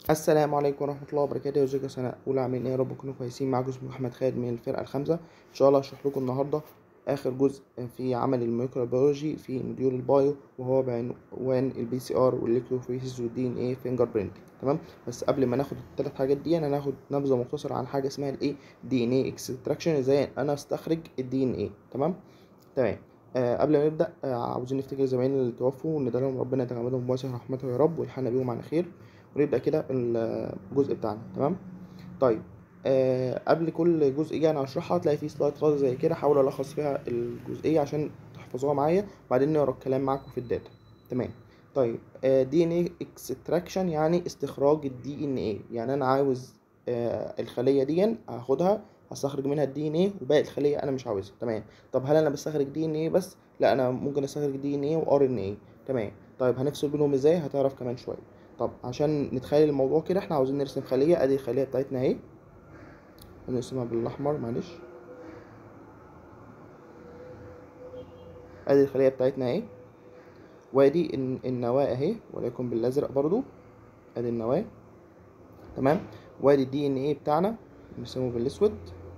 السلام عليكم ورحمة الله وبركاته ازيكم يا سنة أولى عاملين ايه يا رب تكونوا كويسين معاكم اسمي محمد خالد من الفرقة الخامسة إن شاء الله هشرح لكم النهاردة آخر جزء في عمل الميكروبيولوجي في موديول البايو وهو بعنوان البي سي ار والليكتروفيسيس والدي ان ايه فينجر برينتنج تمام بس قبل ما ناخد الثلاث حاجات دي انا هناخد نبذة مختصرة عن حاجة اسمها الايه دي ان ايه اكستراكشن ازاي انا استخرج الدي ان ايه تمام تمام آه قبل ما نبدأ آه عاوزين نفتكر زمايلنا اللي توفوا وندعي لهم ربنا يتغمدهم بواسع رحمته يا رب ويلحقنا بيهم على خير ونبدأ كده الجزء بتاعنا تمام طيب آه قبل كل جزئية أنا هشرحها هتلاقي فيه سلايد فاضي زي كده حاول ألخص فيها الجزئية عشان تحفظوها معايا بعدين نقرا الكلام معاكم في الداتا تمام طيب دي ان ايه اكستراكشن يعني استخراج الدي ان ايه يعني انا عاوز آه الخليه دي هاخدها هستخرج منها الدي ان ايه وباقي الخليه انا مش عاوزها تمام طب هل انا بستخرج دي ان ايه بس لا انا ممكن استخرج دي ان ايه وار ان ايه تمام طيب هنفصل بينهم ازاي هتعرف كمان شويه طب عشان نتخيل الموضوع كده احنا عاوزين نرسم خليه ادي الخليه بتاعتنا اهي هنرسمها بالاحمر معلش ادي الخليه بتاعتنا اهي وادي النواه اهي وليكن بالازرق برضو ادي النواه تمام وادي الدي ان ايه بتاعنا نرسمه بالاسود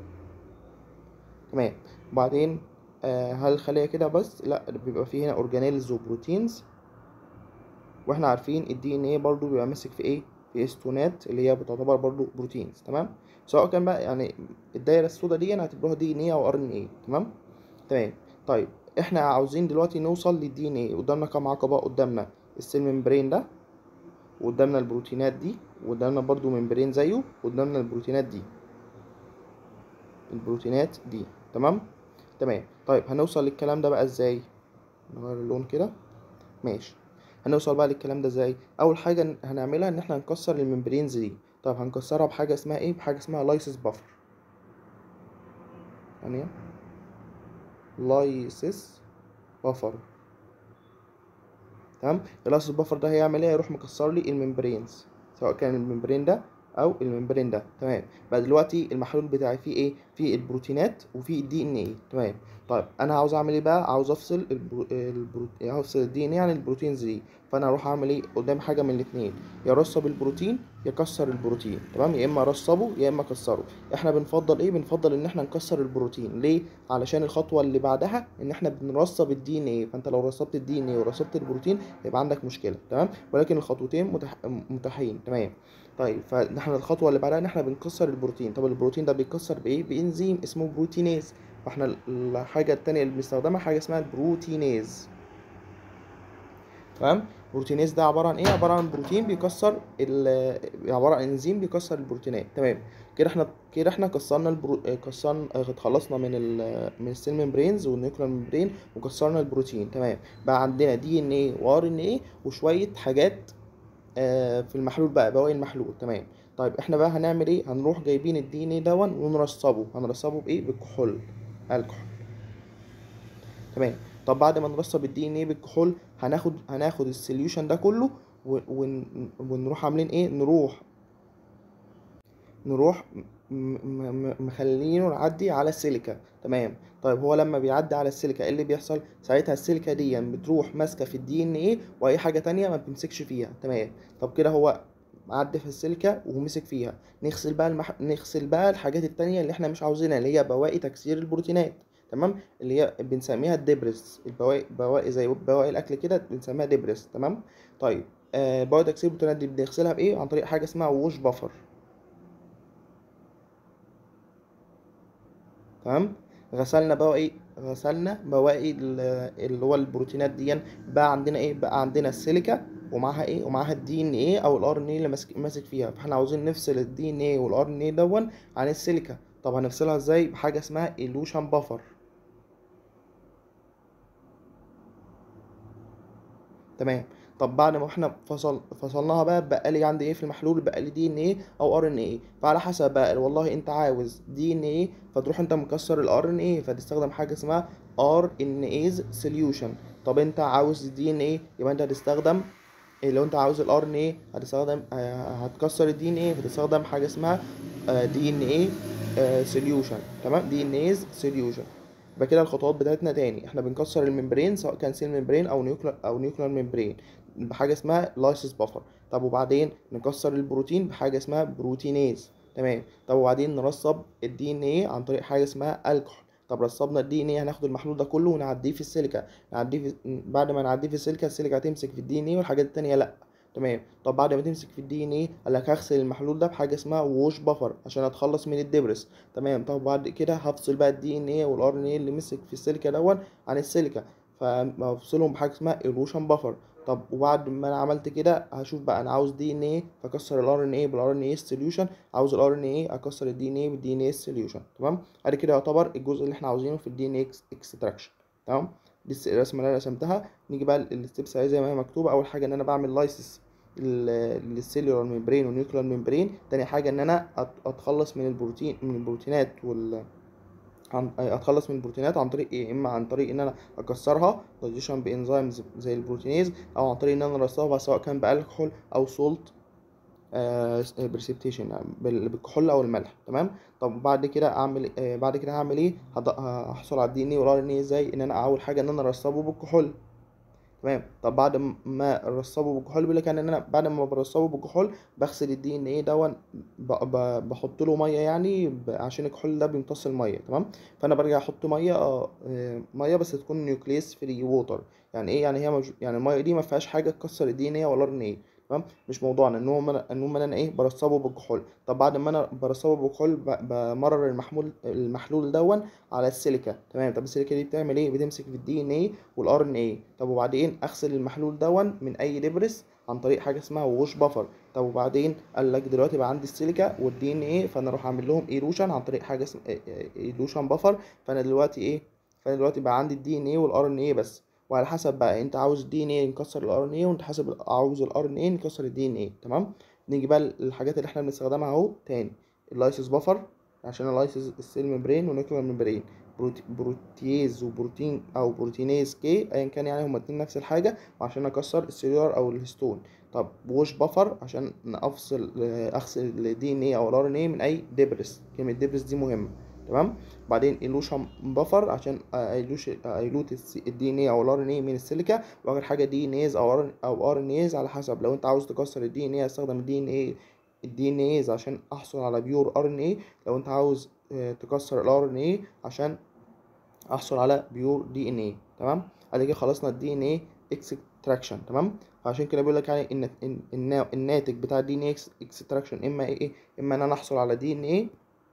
تمام وبعدين آه هل الخليه كده بس لا بيبقى فيه هنا اورجانيلز وبروتينز واحنا عارفين الدي ان ايه برضو بيبقى ماسك في ايه في استونات اللي هي بتعتبر برضو بروتينز تمام سواء كان بقى يعني الدايره السوداء دي هتعتبروها دي ان ايه او ار ان ايه تمام تمام طيب احنا عاوزين دلوقتي نوصل للدي ان ايه قدامنا كام عقبه قدامنا السيل ممبرين ده وقدامنا البروتينات دي وقدامنا برضو ممبرين زيه وقدامنا البروتينات دي البروتينات دي تمام تمام طيب هنوصل للكلام ده بقى ازاي نغير اللون كده ماشي هنوصل بقى للكلام ده ازاي اول حاجه هنعملها ان احنا هنكسر الممبرينز دي طب هنكسرها بحاجه اسمها ايه بحاجه اسمها لايسيس بافر يعني لايسيس بافر تمام اللايسيس بافر ده هيعمل ايه هيروح مكسر لي الممبرينز سواء كان الممبرين ده او الممبرين ده تمام بقى دلوقتي المحلول بتاعي فيه ايه فيه البروتينات وفيه الدي ان ايه تمام طيب انا عاوز اعمل ايه بقى عاوز افصل البرو... البرو... عاوز افصل الدي ان ايه عن البروتينز دي فانا اروح اعمل ايه قدام حاجه من الاثنين يا رصب البروتين يا كسر البروتين تمام يا اما رصبه يا اما كسره احنا بنفضل ايه بنفضل ان احنا نكسر البروتين ليه علشان الخطوه اللي بعدها ان احنا بنرصب الدي ان ايه فانت لو رصبت الدي ان ايه ورصبت البروتين يبقى عندك مشكله تمام ولكن الخطوتين متح... متاحين تمام طيب فاحنا الخطوه اللي بعدها ان احنا بنكسر البروتين طب البروتين ده بيتكسر بايه بانزيم اسمه بروتينيز فاحنا الحاجه التانية اللي بنستخدمها حاجه اسمها البروتينيز تمام البروتينيز ده عباره عن ايه عباره عن بروتين بيكسر عباره عن انزيم بيكسر البروتينات تمام كده احنا كده احنا كسرنا البرو... كسرنا اتخلصنا من ال... من السيل ممبرينز والنيوكلير ممبرين وكسرنا البروتين تمام بقى عندنا دي ان ايه وار ان ايه وشويه حاجات آه في المحلول بقى بواقي المحلول تمام طيب احنا بقى هنعمل ايه هنروح جايبين الدي ان ايه دون ونرصبه هنرصبه بايه بالكحول الكحول تمام طب بعد ما نرصب الدي ان ايه بالكحول هناخد هناخد السوليوشن ده كله ون... ونروح عاملين ايه نروح نروح مخلينه يعدي على السيليكا تمام طيب هو لما بيعدي على السيليكا ايه اللي بيحصل ساعتها السيليكا دي يعني بتروح ماسكه في الدي ان ايه واي حاجه تانية ما بتمسكش فيها تمام طب كده هو عدى في السيليكا ومسك فيها نغسل بقى المح... نغسل بقى الحاجات التانية اللي احنا مش عاوزينها اللي هي بواقي تكسير البروتينات تمام اللي هي بنسميها الدبرس البواقي بواقي زي بواقي الاكل كده بنسميها دبرس تمام طيب آه بواقي تكسير البروتينات دي بنغسلها بايه عن طريق حاجه اسمها ووش بافر تمام غسلنا بواقي غسلنا بواقي اللي هو البروتينات دي بقى عندنا ايه بقى عندنا السيليكا ومعاها ايه ومعاها الدي ان ايه او الار ان ايه اللي ماسك ماسك فيها فاحنا عاوزين نفصل الدي ان ايه والار ان ايه دون عن السيليكا طب هنفصلها ازاي بحاجه اسمها ايلوشن بافر تمام طب بعد ما احنا فصل فصلناها بقى بقى لي عندي ايه في المحلول بقى لي دي ان ايه او ار ان ايه فعلى حسب بقى والله انت عاوز دي ان ايه فتروح انت مكسر الار ان ايه فتستخدم حاجه اسمها ار ان ايز سوليوشن طب انت عاوز دي ان ايه يبقى انت هتستخدم لو انت عاوز الار ان ايه هتستخدم هتكسر الدي ان ايه فتستخدم حاجه اسمها دي ان ايه سوليوشن تمام دي ان ايز سوليوشن يبقى كده الخطوات بتاعتنا تاني احنا بنكسر الممبرين سواء كان سيل ممبرين او نيوكلير او نيوكلير ممبرين بحاجه اسمها لايسيس بفر طب وبعدين نكسر البروتين بحاجه اسمها بروتينيز تمام طب وبعدين نرسب الدي ان ايه عن طريق حاجه اسمها الكحول طب رسبنا الدي ان ايه هناخد المحلول ده كله ونعديه في السيليكا نعديه في... بعد ما نعديه في السيليكا السيليكا هتمسك في الدي ان ايه والحاجات التانية لا تمام طب بعد ما تمسك في الدي ان ايه قال لك هغسل المحلول ده بحاجه اسمها ووش بفر عشان اتخلص من الدبرس تمام طب بعد كده هفصل بقى الدي ان ايه والار ان ايه اللي مسك في السيليكا دون عن السيليكا فبفصلهم بحاجه اسمها ايروشن بفر طب وبعد ما انا عملت كده هشوف بقى انا عاوز دي ان ايه فاكسر الار ان ايه بالار ان ايه سوليوشن عاوز الار ان ايه اكسر الدي ان ايه بالدي ان ايه سوليوشن تمام ادي كده يعتبر الجزء اللي احنا عاوزينه في الدي ان ايه اكستراكشن تمام دي الرسمه اللي انا رسمتها نيجي بقى الستبس زي ما هي مكتوبه اول حاجه ان انا بعمل لايسس للسيلولار ميمبرين والنيوكلير ميمبرين تاني حاجه ان انا اتخلص من البروتين من البروتينات وال عن اتخلص من البروتينات عن طريق ايه اما عن طريق ان انا اكسرها دايجيشن بانزيمز زي البروتينيز او عن طريق ان انا ارصها سواء كان بالكحول او سولت بريسبتيشن بالكحول او الملح تمام طب بعد كده اعمل آه بعد كده هعمل ايه هحصل على الدي ان ايه والار ان ايه ازاي ان انا اول حاجه ان انا ارصبه بالكحول تمام طب بعد ما رصبه بالكحول بيقول لك يعني ان انا بعد ما برصبه بالكحول بغسل الدي ان ايه دون بحط له ميه يعني عشان الكحول ده بيمتص الميه تمام فانا برجع احط ميه اه ميه بس تكون نيوكليس فري ووتر يعني ايه يعني هي مج... يعني الميه دي ما فيهاش حاجه تكسر الدي ان ايه ولا ار ان ايه تمام مش موضوعنا ان هو ان انا ايه برصبه بالكحول طب بعد ما انا برصبه بالكحول بمرر المحمول المحلول دون على السيليكا تمام طب السيليكا دي بتعمل ايه بتمسك في الدي ان ايه والار ان ايه طب وبعدين اغسل المحلول دون من اي دبرس عن طريق حاجه اسمها ووش بفر طب وبعدين قال لك دلوقتي بقى عندي السيليكا والدي ان ايه فانا اروح اعمل لهم ايروشن عن طريق حاجه اسمها ايروشن بفر فانا دلوقتي ايه فانا دلوقتي بقى عندي الدي ان ايه والار ان ايه بس وعلى حسب بقى انت عاوز الدي ان ايه نكسر الار ان ايه وانت حسب عاوز الار ان ايه نكسر الدي ان ايه تمام نيجي بقى للحاجات اللي احنا بنستخدمها اهو تاني اللايسيس بفر عشان اللايسيس السيل ممبرين ونيوكلير ممبرين بروتييز وبروتين او بروتينيز كي ايا كان يعني هما الاتنين نفس الحاجه وعشان اكسر السيلولار او الهستون طب ووش بفر عشان افصل اغسل الدي ان ايه او الار ان ايه من اي دبرس كلمه دبرس دي مهمه تمام بعدين ايلوشن بفر عشان ايلوش ايلوت الدي ان ايه او الار ان ايه من السيليكا واخر حاجه دي ان ايز او ار او ار ان ايز على حسب لو انت عاوز تكسر الدي ان ايه هستخدم الدي ان ايه الدي ان ايز عشان احصل على بيور ار ان ايه لو انت عاوز تكسر الار ان ايه عشان احصل على بيور دي ان ايه تمام ادي كده خلصنا الدي ان ايه اكستراكشن تمام فعشان كده بيقول لك يعني ان ان الناتج بتاع الدي ان ايه اكستراكشن اما ايه اما ان انا احصل على دي ان ايه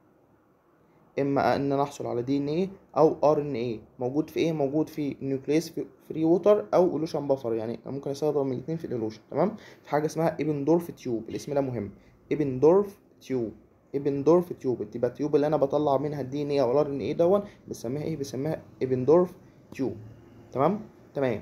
اما ان انا احصل على دي ان ايه او ار ان ايه موجود في ايه موجود في نيوكليس فري ووتر او ايلوشن بفر يعني ممكن استخدم الاثنين في الايلوشن تمام في حاجه اسمها ايبندورف تيوب الاسم ده مهم ايبندورف تيوب ايبندورف تيوب تبقى التيوب اللي انا بطلع منها الدي ان ايه او الار ان ايه دون بسميها ايه بسميها ايبندورف تيوب تمام تمام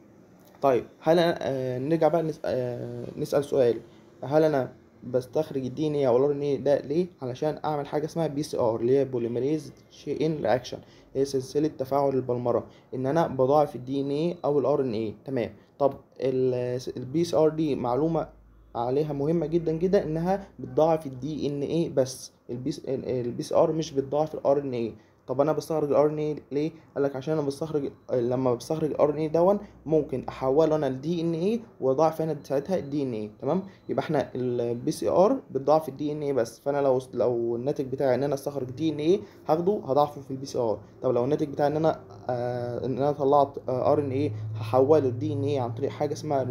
طيب هل أنا آه نرجع بقى نسأل, آه نسأل سؤال هل انا بستخرج الدي ان ايه او الار ان ايه ده ليه علشان اعمل حاجه اسمها بي سي ار اللي هي بوليميريز شين رياكشن هي سلسله تفاعل البلمره ان انا بضاعف الدي ان ايه او الار ان ايه تمام طب البي سي ار دي معلومه عليها مهمه جدا جدا انها بتضاعف الدي ان ايه بس البي سي ار مش بتضاعف الار ان ايه طب انا بستخرج الار ان ايه ليه قال لك عشان انا بستخرج لما بستخرج الار ان ايه دون ممكن احوله انا لدي ان ايه واضاعف انا ساعتها الدي ان ايه تمام يبقى احنا البي سي ار بتضاعف الدي ان ايه بس فانا لو لو الناتج بتاعي ان انا استخرج دي ان ايه هاخده هضاعفه في البي سي ار طب لو الناتج بتاعي ان انا آه ان انا طلعت ار ان ايه هحوله لدي ان ايه عن طريق حاجه اسمها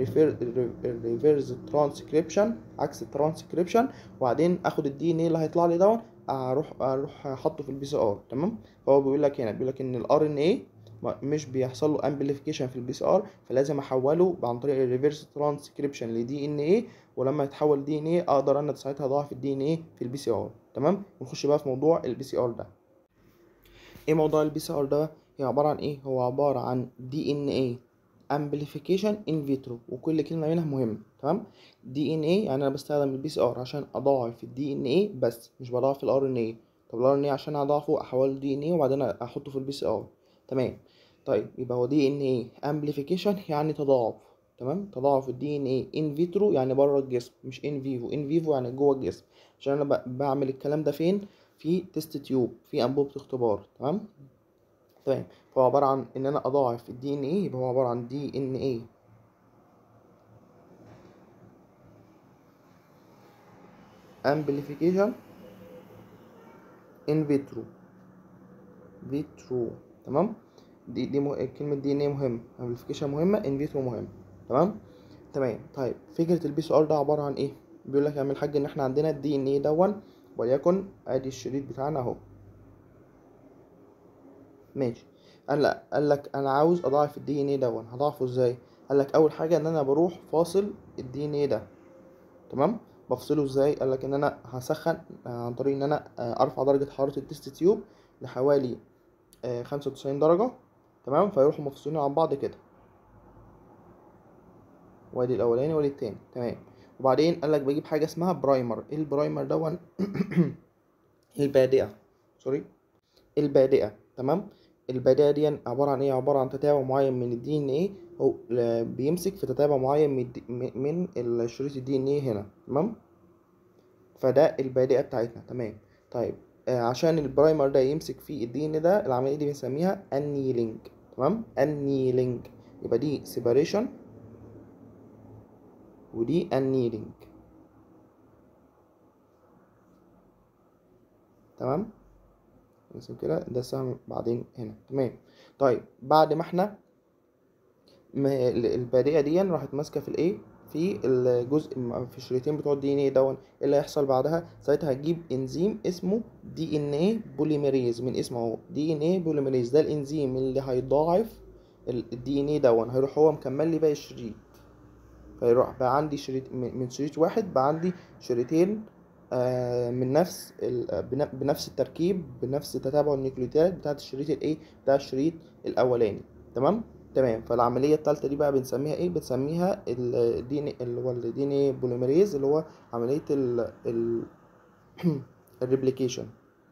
ريفيرز ترانسكريبشن عكس الترانسكريبشن وبعدين اخد الدي ان ايه اللي هيطلع لي دون اروح اروح احطه في البي سي ار تمام فهو بيقول لك هنا بيقول لك ان الار ان ايه مش بيحصل له امبليفيكيشن في البي سي ار فلازم احوله عن طريق الريفرس ترانسكريبشن لدي ان ايه ولما يتحول دي ان ايه اقدر انا ساعتها اضاعف الدي ان ايه في البي سي ار تمام ونخش بقى في موضوع البي سي ار ده ايه موضوع البي سي ار ده هي عباره عن ايه هو عباره عن دي ان ايه امبليفيكيشن ان فيترو وكل كلمه منها مهمه تمام دي ان ايه يعني انا بستخدم البي سي ار عشان اضاعف الدي ان ايه بس مش بضاعف الار ان ايه طب الار ان ايه عشان اضاعفه احوله دي ان ايه وبعدين احطه في البي سي ار تمام طيب يبقى هو دي ان ايه امبليفيكيشن يعني تضاعف تمام تضاعف الدي ان ايه ان فيترو يعني بره الجسم مش ان فيفو ان فيفو يعني جوه الجسم عشان انا بعمل الكلام ده فين في تيست تيوب في انبوبه اختبار تمام تمام فهو عباره عن ان انا اضاعف الدي ان ايه يبقى هو عباره عن دي ان ايه امبليفيكيشن ان فيترو فيترو تمام دي دي مه... كلمة دي ان ايه مهم امبليفيكيشن مهمة ان فيترو مهم تمام تمام طيب فكرة البي سي ار ده عبارة عن ايه بيقول لك يا عم الحاج ان احنا عندنا الدي ان ايه دون وليكن ادي الشريط بتاعنا اهو ماشي قال لك قال لك انا عاوز اضاعف الدي ان ايه دون هضاعفه ازاي قال لك اول حاجه ان انا بروح فاصل الدي ان ايه ده تمام بفصله ازاي قال لك ان انا هسخن عن طريق ان انا ارفع درجه حراره التست تيوب لحوالي خمسة وتسعين درجه تمام فيروحوا مفصولين عن بعض كده وادي الاولاني وادي التاني تمام وبعدين قال لك بجيب حاجه اسمها برايمر ايه البرايمر دون البادئه سوري البادئه تمام البادئه دي عباره عن ايه عباره عن تتابع معين من الدي ان ايه هو بيمسك في تتابع معين من الدي من الشريط الدي ان ايه هنا تمام فده البادئه بتاعتنا تمام طيب آه عشان البرايمر ده يمسك في الدي ان ده العمليه دي بنسميها انيلينج تمام انيلينج يبقى دي سيباريشن ودي انيلينج تمام نرسم كده ده السهم بعدين هنا تمام طيب بعد ما احنا ما البادئه دي راحت ماسكه في الايه في الجزء في الشريطين بتوع الدي ان ايه دون ايه اللي هيحصل بعدها ساعتها هتجيب انزيم اسمه دي ان ايه بوليميريز من اسمه اهو دي ان ايه بوليميريز ده الانزيم اللي هيضاعف الدي ان ايه دون هيروح هو مكمل لي باقي الشريط فيروح بقى عندي شريط من شريط واحد بقى عندي شريطين آه من نفس بنفس التركيب بنفس تتابع النيوكليوتيدات بتاعت الشريط الايه بتاع الشريط الاولاني تمام تمام فالعمليه الثالثه دي بقى بنسميها ايه بنسميها الدي ان اللي هو الدي ان ايه بوليميريز اللي هو عمليه ال ال الريبليكيشن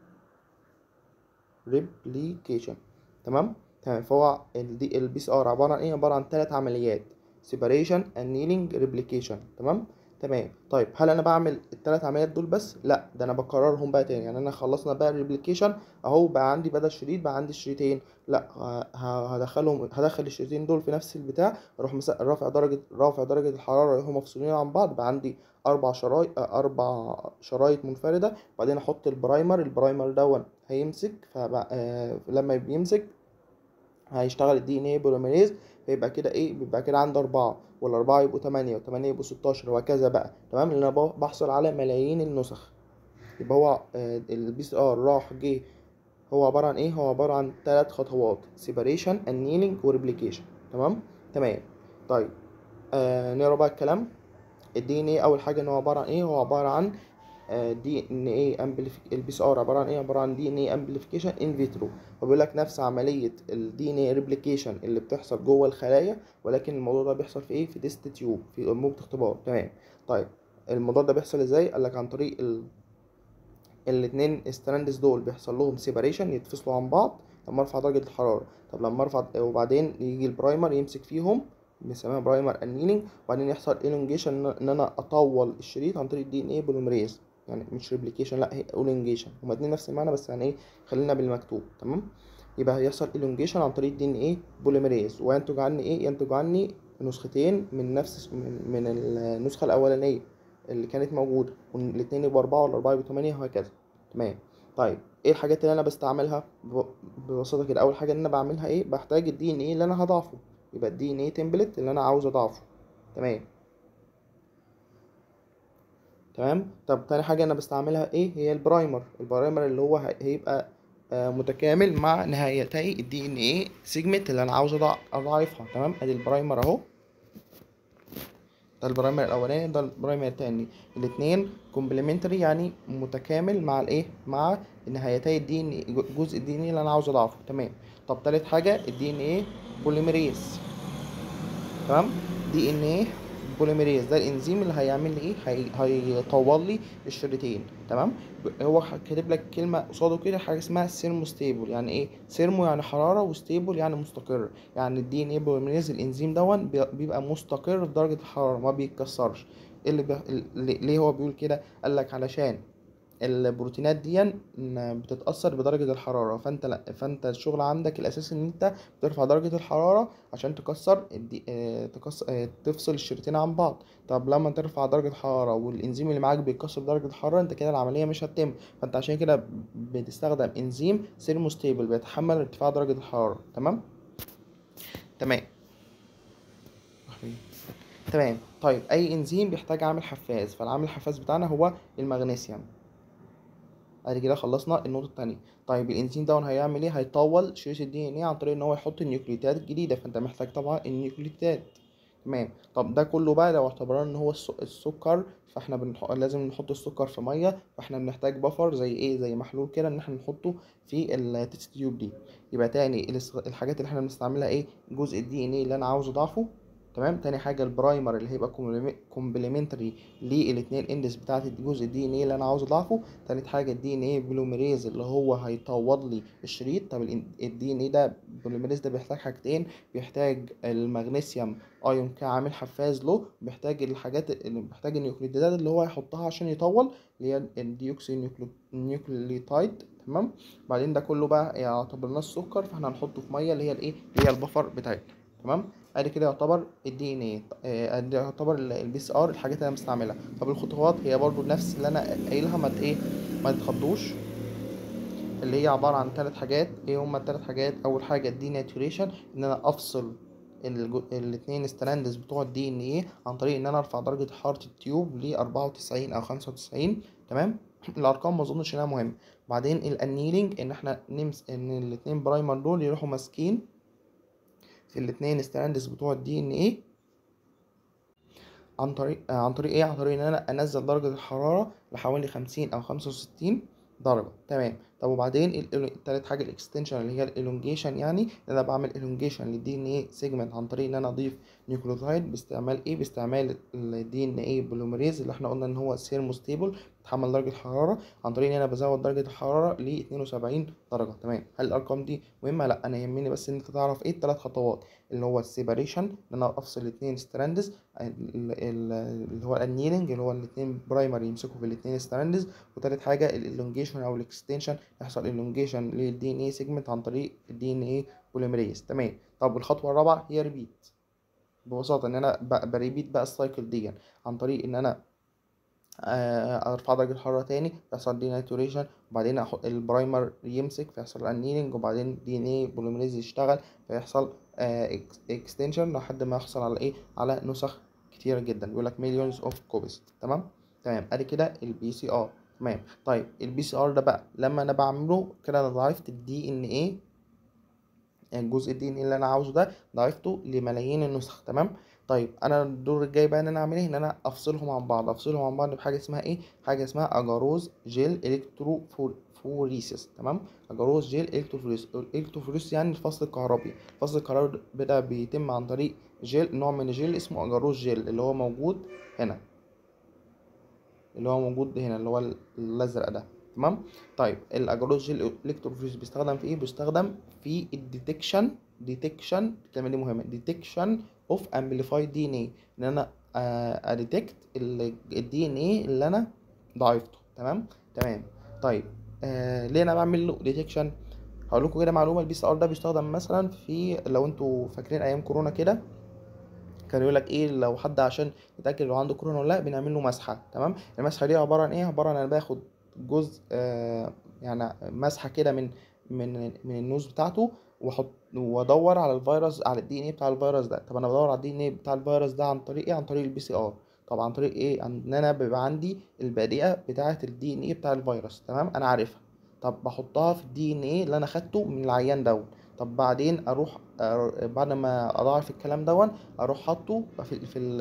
ريبليكيشن تمام تمام فهو الدي البي سي ار عباره عن ايه عباره عن ثلاث عمليات سيباريشن انيلينج ريبليكيشن تمام تمام طيب هل انا بعمل الثلاث عمليات دول بس لا ده انا بكررهم بقى تاني يعني انا خلصنا بقى الريبليكيشن اهو بقى عندي بدل شريط بقى عندي شريطين لا هدخلهم هدخل الشريطين دول في نفس البتاع اروح مثلا رافع درجه رافع درجه الحراره يروحوا مفصولين عن بعض بقى عندي اربع شرايط اربع شرايط منفرده وبعدين احط البرايمر البرايمر دون هيمسك فلما بيمسك هيشتغل الدي ان ايه بوليميريز فيبقى كده ايه بيبقى كده عندي أربعة والأربعة يبقوا تمانية وتمانية يبقوا ستاشر وهكذا بقى تمام لأن أنا بحصل على ملايين النسخ يبقى هو البي سي ار راح جه هو عبارة عن ايه هو عبارة عن تلات خطوات سيباريشن انيلينج وريبليكيشن تمام تمام طيب آه نقرا بقى الكلام الدي ان ايه اول حاجه ان هو عباره عن ايه هو عباره عن دي ان ايه البي سي ار عباره عن ايه عباره عن دي ان ايه امبليفيكيشن ان فيترو فبيقول لك نفس عمليه الدي ان ايه ريبليكيشن اللي بتحصل جوه الخلايا ولكن الموضوع ده بيحصل في ايه في تيست تيوب في انبوبه اختبار تمام طيب الموضوع ده بيحصل ازاي قال لك عن طريق ال... الاثنين ستراندز دول بيحصل لهم سيباريشن يتفصلوا عن بعض لما ارفع درجه الحراره طب لما ارفع وبعدين يجي البرايمر يمسك فيهم بنسميها برايمر انيلينج وبعدين يحصل الونجيشن ان انا اطول الشريط عن طريق الدي ان ايه بوليمريز يعني مش ريبليكيشن لا هي الونجيشن هما اتنين نفس المعنى بس يعني ايه خلينا بالمكتوب تمام يبقى هيحصل الونجيشن عن طريق الدي ان ايه بوليمريز وينتج عني ايه ينتج عني نسختين من نفس من, من النسخه الاولانيه اللي كانت موجوده والاثنين يبقوا اربعه والاربعه يبقوا ثمانيه وهكذا تمام طيب ايه الحاجات اللي انا بستعملها ببساطه كده اول حاجه ان انا بعملها ايه بحتاج الدي ان ايه اللي انا هضعفه يبقى الدي ان ايه تمبلت اللي انا عاوز اضعفه تمام تمام طب تاني حاجه انا بستعملها ايه هي البرايمر البرايمر اللي هو هيبقى آه متكامل مع نهايتي الدي ان ايه سيجمنت اللي انا عاوز اضاعفها تمام ادي البرايمر اهو ده البرايمر الاولاني ده البرايمر التاني الاتنين كومبلمنتري يعني متكامل مع الايه مع نهايتي الدي ان جزء الدي ان اللي انا عاوز اضعفه تمام طب تالت حاجه الدي ان ايه بوليميريز تمام دي ان ايه بوليميريز ده الانزيم اللي هيعمل لي ايه هي... هيطول لي الشريطين تمام هو كاتب لك كلمه قصاده كده حاجه اسمها سيرمو ستيبل يعني ايه سيرمو يعني حراره وستيبل يعني مستقر يعني الدي ان ايه بوليميريز الانزيم دون بيبقى مستقر في درجه الحراره ما بيتكسرش اللي, بي... اللي ليه هو بيقول كده قال لك علشان البروتينات دي ن- بتتأثر بدرجة الحرارة فانت لا فانت الشغل عندك الأساسي ان انت بترفع درجة الحرارة عشان تكسر الدي... آه، تكسر آه، تفصل الشريطين عن بعض طب لما ترفع درجة الحرارة والإنزيم اللي معاك بيكسر درجة الحرارة انت كده العملية مش هتتم فانت عشان كده بتستخدم انزيم ثيرموستيبل بيتحمل ارتفاع درجة الحرارة تمام تمام تمام طيب اي انزيم بيحتاج عامل حفاز فالعامل الحفاز بتاعنا هو المغنيسيوم ادي كده خلصنا النقطة التانية طيب الانزيم ده هيعمل ايه هيطول شريط الدي ان ايه عن طريق ان هو يحط النيوكليوتيدات الجديدة فانت محتاج طبعا النيوكليوتيدات تمام طب ده كله بقى لو اعتبرنا ان هو الس- السكر فاحنا بنح... لازم نحط السكر في ميه فاحنا بنحتاج بفر زي ايه زي محلول كده ان احنا نحطه في التست تيوب دي يبقى تاني الاس- الحاجات اللي احنا بنستعملها ايه جزء الدي ان ايه اللي انا عاوز اضعفه تمام تاني حاجه البرايمر اللي هيبقى كومبلمنتري للاتنين اندس بتاعت جزء الدي ان ايه اللي انا عاوز اضعفه تالت حاجه الدي ان ايه بلوميريز اللي هو هيطول لي الشريط طب الدي ان ايه ده بلوميريز ده بيحتاج حاجتين بيحتاج المغنيسيوم ايون كعامل حفاز له بيحتاج الحاجات اللي بيحتاج النيوكليوتيدات اللي هو هيحطها عشان يطول اللي هي الديوكسي نيوكليوتايد تمام بعدين ده كله بقى يعتبرناه السكر فاحنا هنحطه في ميه اللي هي الايه اللي هي البفر بتاعتنا تمام ادي كده يعتبر الدي ان ايه ادي يعتبر البي سي ار الحاجات اللي انا مستعملها طب الخطوات هي برضو نفس اللي انا قايلها ما ت- ايه ما تتخضوش اللي هي عبارة عن ثلاث حاجات ايه هما الثلاث حاجات اول حاجة الدي ناتوريشن ان انا افصل الجو... الاتنين ستراندز بتوع الدي ان ايه عن طريق ان انا ارفع درجة حرارة التيوب ل 94 او 95 تمام الارقام ما اظنش انها مهمة بعدين الانيلينج ان احنا نمس ان الاتنين برايمر دول يروحوا ماسكين في الاتنين ستراندز بتوع الدي ان ايه عن طريق آه، عن طريق ايه عن طريق ان انا انزل درجة الحرارة لحوالي 50 او 65 درجة تمام طب وبعدين ال- ال- تالت حاجة الاكستنشن اللي هي الالونجيشن يعني ان انا بعمل الونجيشن للدي ان ايه سيجمنت عن طريق ان انا اضيف نيوكليوتايد باستعمال ايه باستعمال الدي ان ايه بوليمريز اللي احنا قلنا ان هو سيرموستيبل بيتحمل درجة الحرارة عن طريق ان انا بزود درجة الحرارة ل 72 درجة تمام هل الارقام دي مهمة لا انا يهمني بس ان انت تعرف ايه التلات خطوات اللي هو السيباريشن ان انا افصل الاتنين ستراندز اللي هو الانيلنج اللي هو الاتنين برايمري يمسكوا في الاتنين ستراندز وتالت حاجة الالونجيشن او الاكستنشن يحصل الونجيشن للدي ان اي سيجمنت عن طريق الدي ان اي بوليمريز تمام طب والخطوة الرابعة هي ريبيت ببساطة ان انا ب- بريبيت بقى السايكل دي عن طريق ان انا آه، ارفع درجة الحرارة تاني يحصل دي ناتوريشن وبعدين أحط البرايمر يمسك فيحصل انيلينج وبعدين دي ان ايه بوليمريز يشتغل فيحصل اكستنشن لحد ما يحصل على ايه على نسخ كتيرة جدا بيقول لك مليونز اوف كوبيز تمام تمام ادي كده البي سي ار تمام طيب البي سي ار ده بقى لما انا بعمله كده انا ضاعفت الدي ان ايه الجزء الدي ان ايه اللي انا عاوزه ده ضاعفته لملايين النسخ تمام طيب انا الدور الجاي بقى ان انا اعمل ايه ان انا افصلهم عن بعض افصلهم عن بعض بحاجه اسمها ايه حاجه اسمها اجاروز جيل الكترو فوريسيس تمام اجاروز جيل الكتروفوريس الكتروفوريس يعني الفصل الكهربي الفصل الكهربي ده بيتم عن طريق جيل نوع من الجيل اسمه اجاروز جيل اللي هو موجود هنا اللي هو موجود هنا اللي هو الازرق ده تمام طيب الاجاروز جيل الكتروفوريس بيستخدم في ايه بيستخدم في الديتكشن ديتكشن الكلمه دي مهمه ديتكشن اوف امبليفايد دي ان ايه ان انا اديتكت الدي ان ايه اللي انا ضايفته تمام تمام طيب آه ليه انا بعمل له ديتكشن هقول لكم كده معلومه البي سي ار ده بيستخدم مثلا في لو انتوا فاكرين ايام كورونا كده كان يقول لك ايه لو حد عشان يتاكد لو عنده كورونا ولا لا بنعمل له مسحه تمام المسحه دي عباره عن ايه عباره عن انا باخد جزء آه يعني مسحه كده من من من النوز بتاعته واحط وادور على الفيروس على الدي ان ايه بتاع الفيروس ده طب انا بدور على الدي ان ايه بتاع الفيروس ده عن طريق ايه عن طريق البي سي ار طب عن طريق ايه ان انا بيبقى عندي البادئه بتاعه الدي ان ايه بتاع الفيروس تمام انا عارفها طب بحطها في الدي ان ايه اللي انا خدته من العيان دون طب بعدين اروح أر- بعد ما اضاعف الكلام دون اروح حاطه في في ال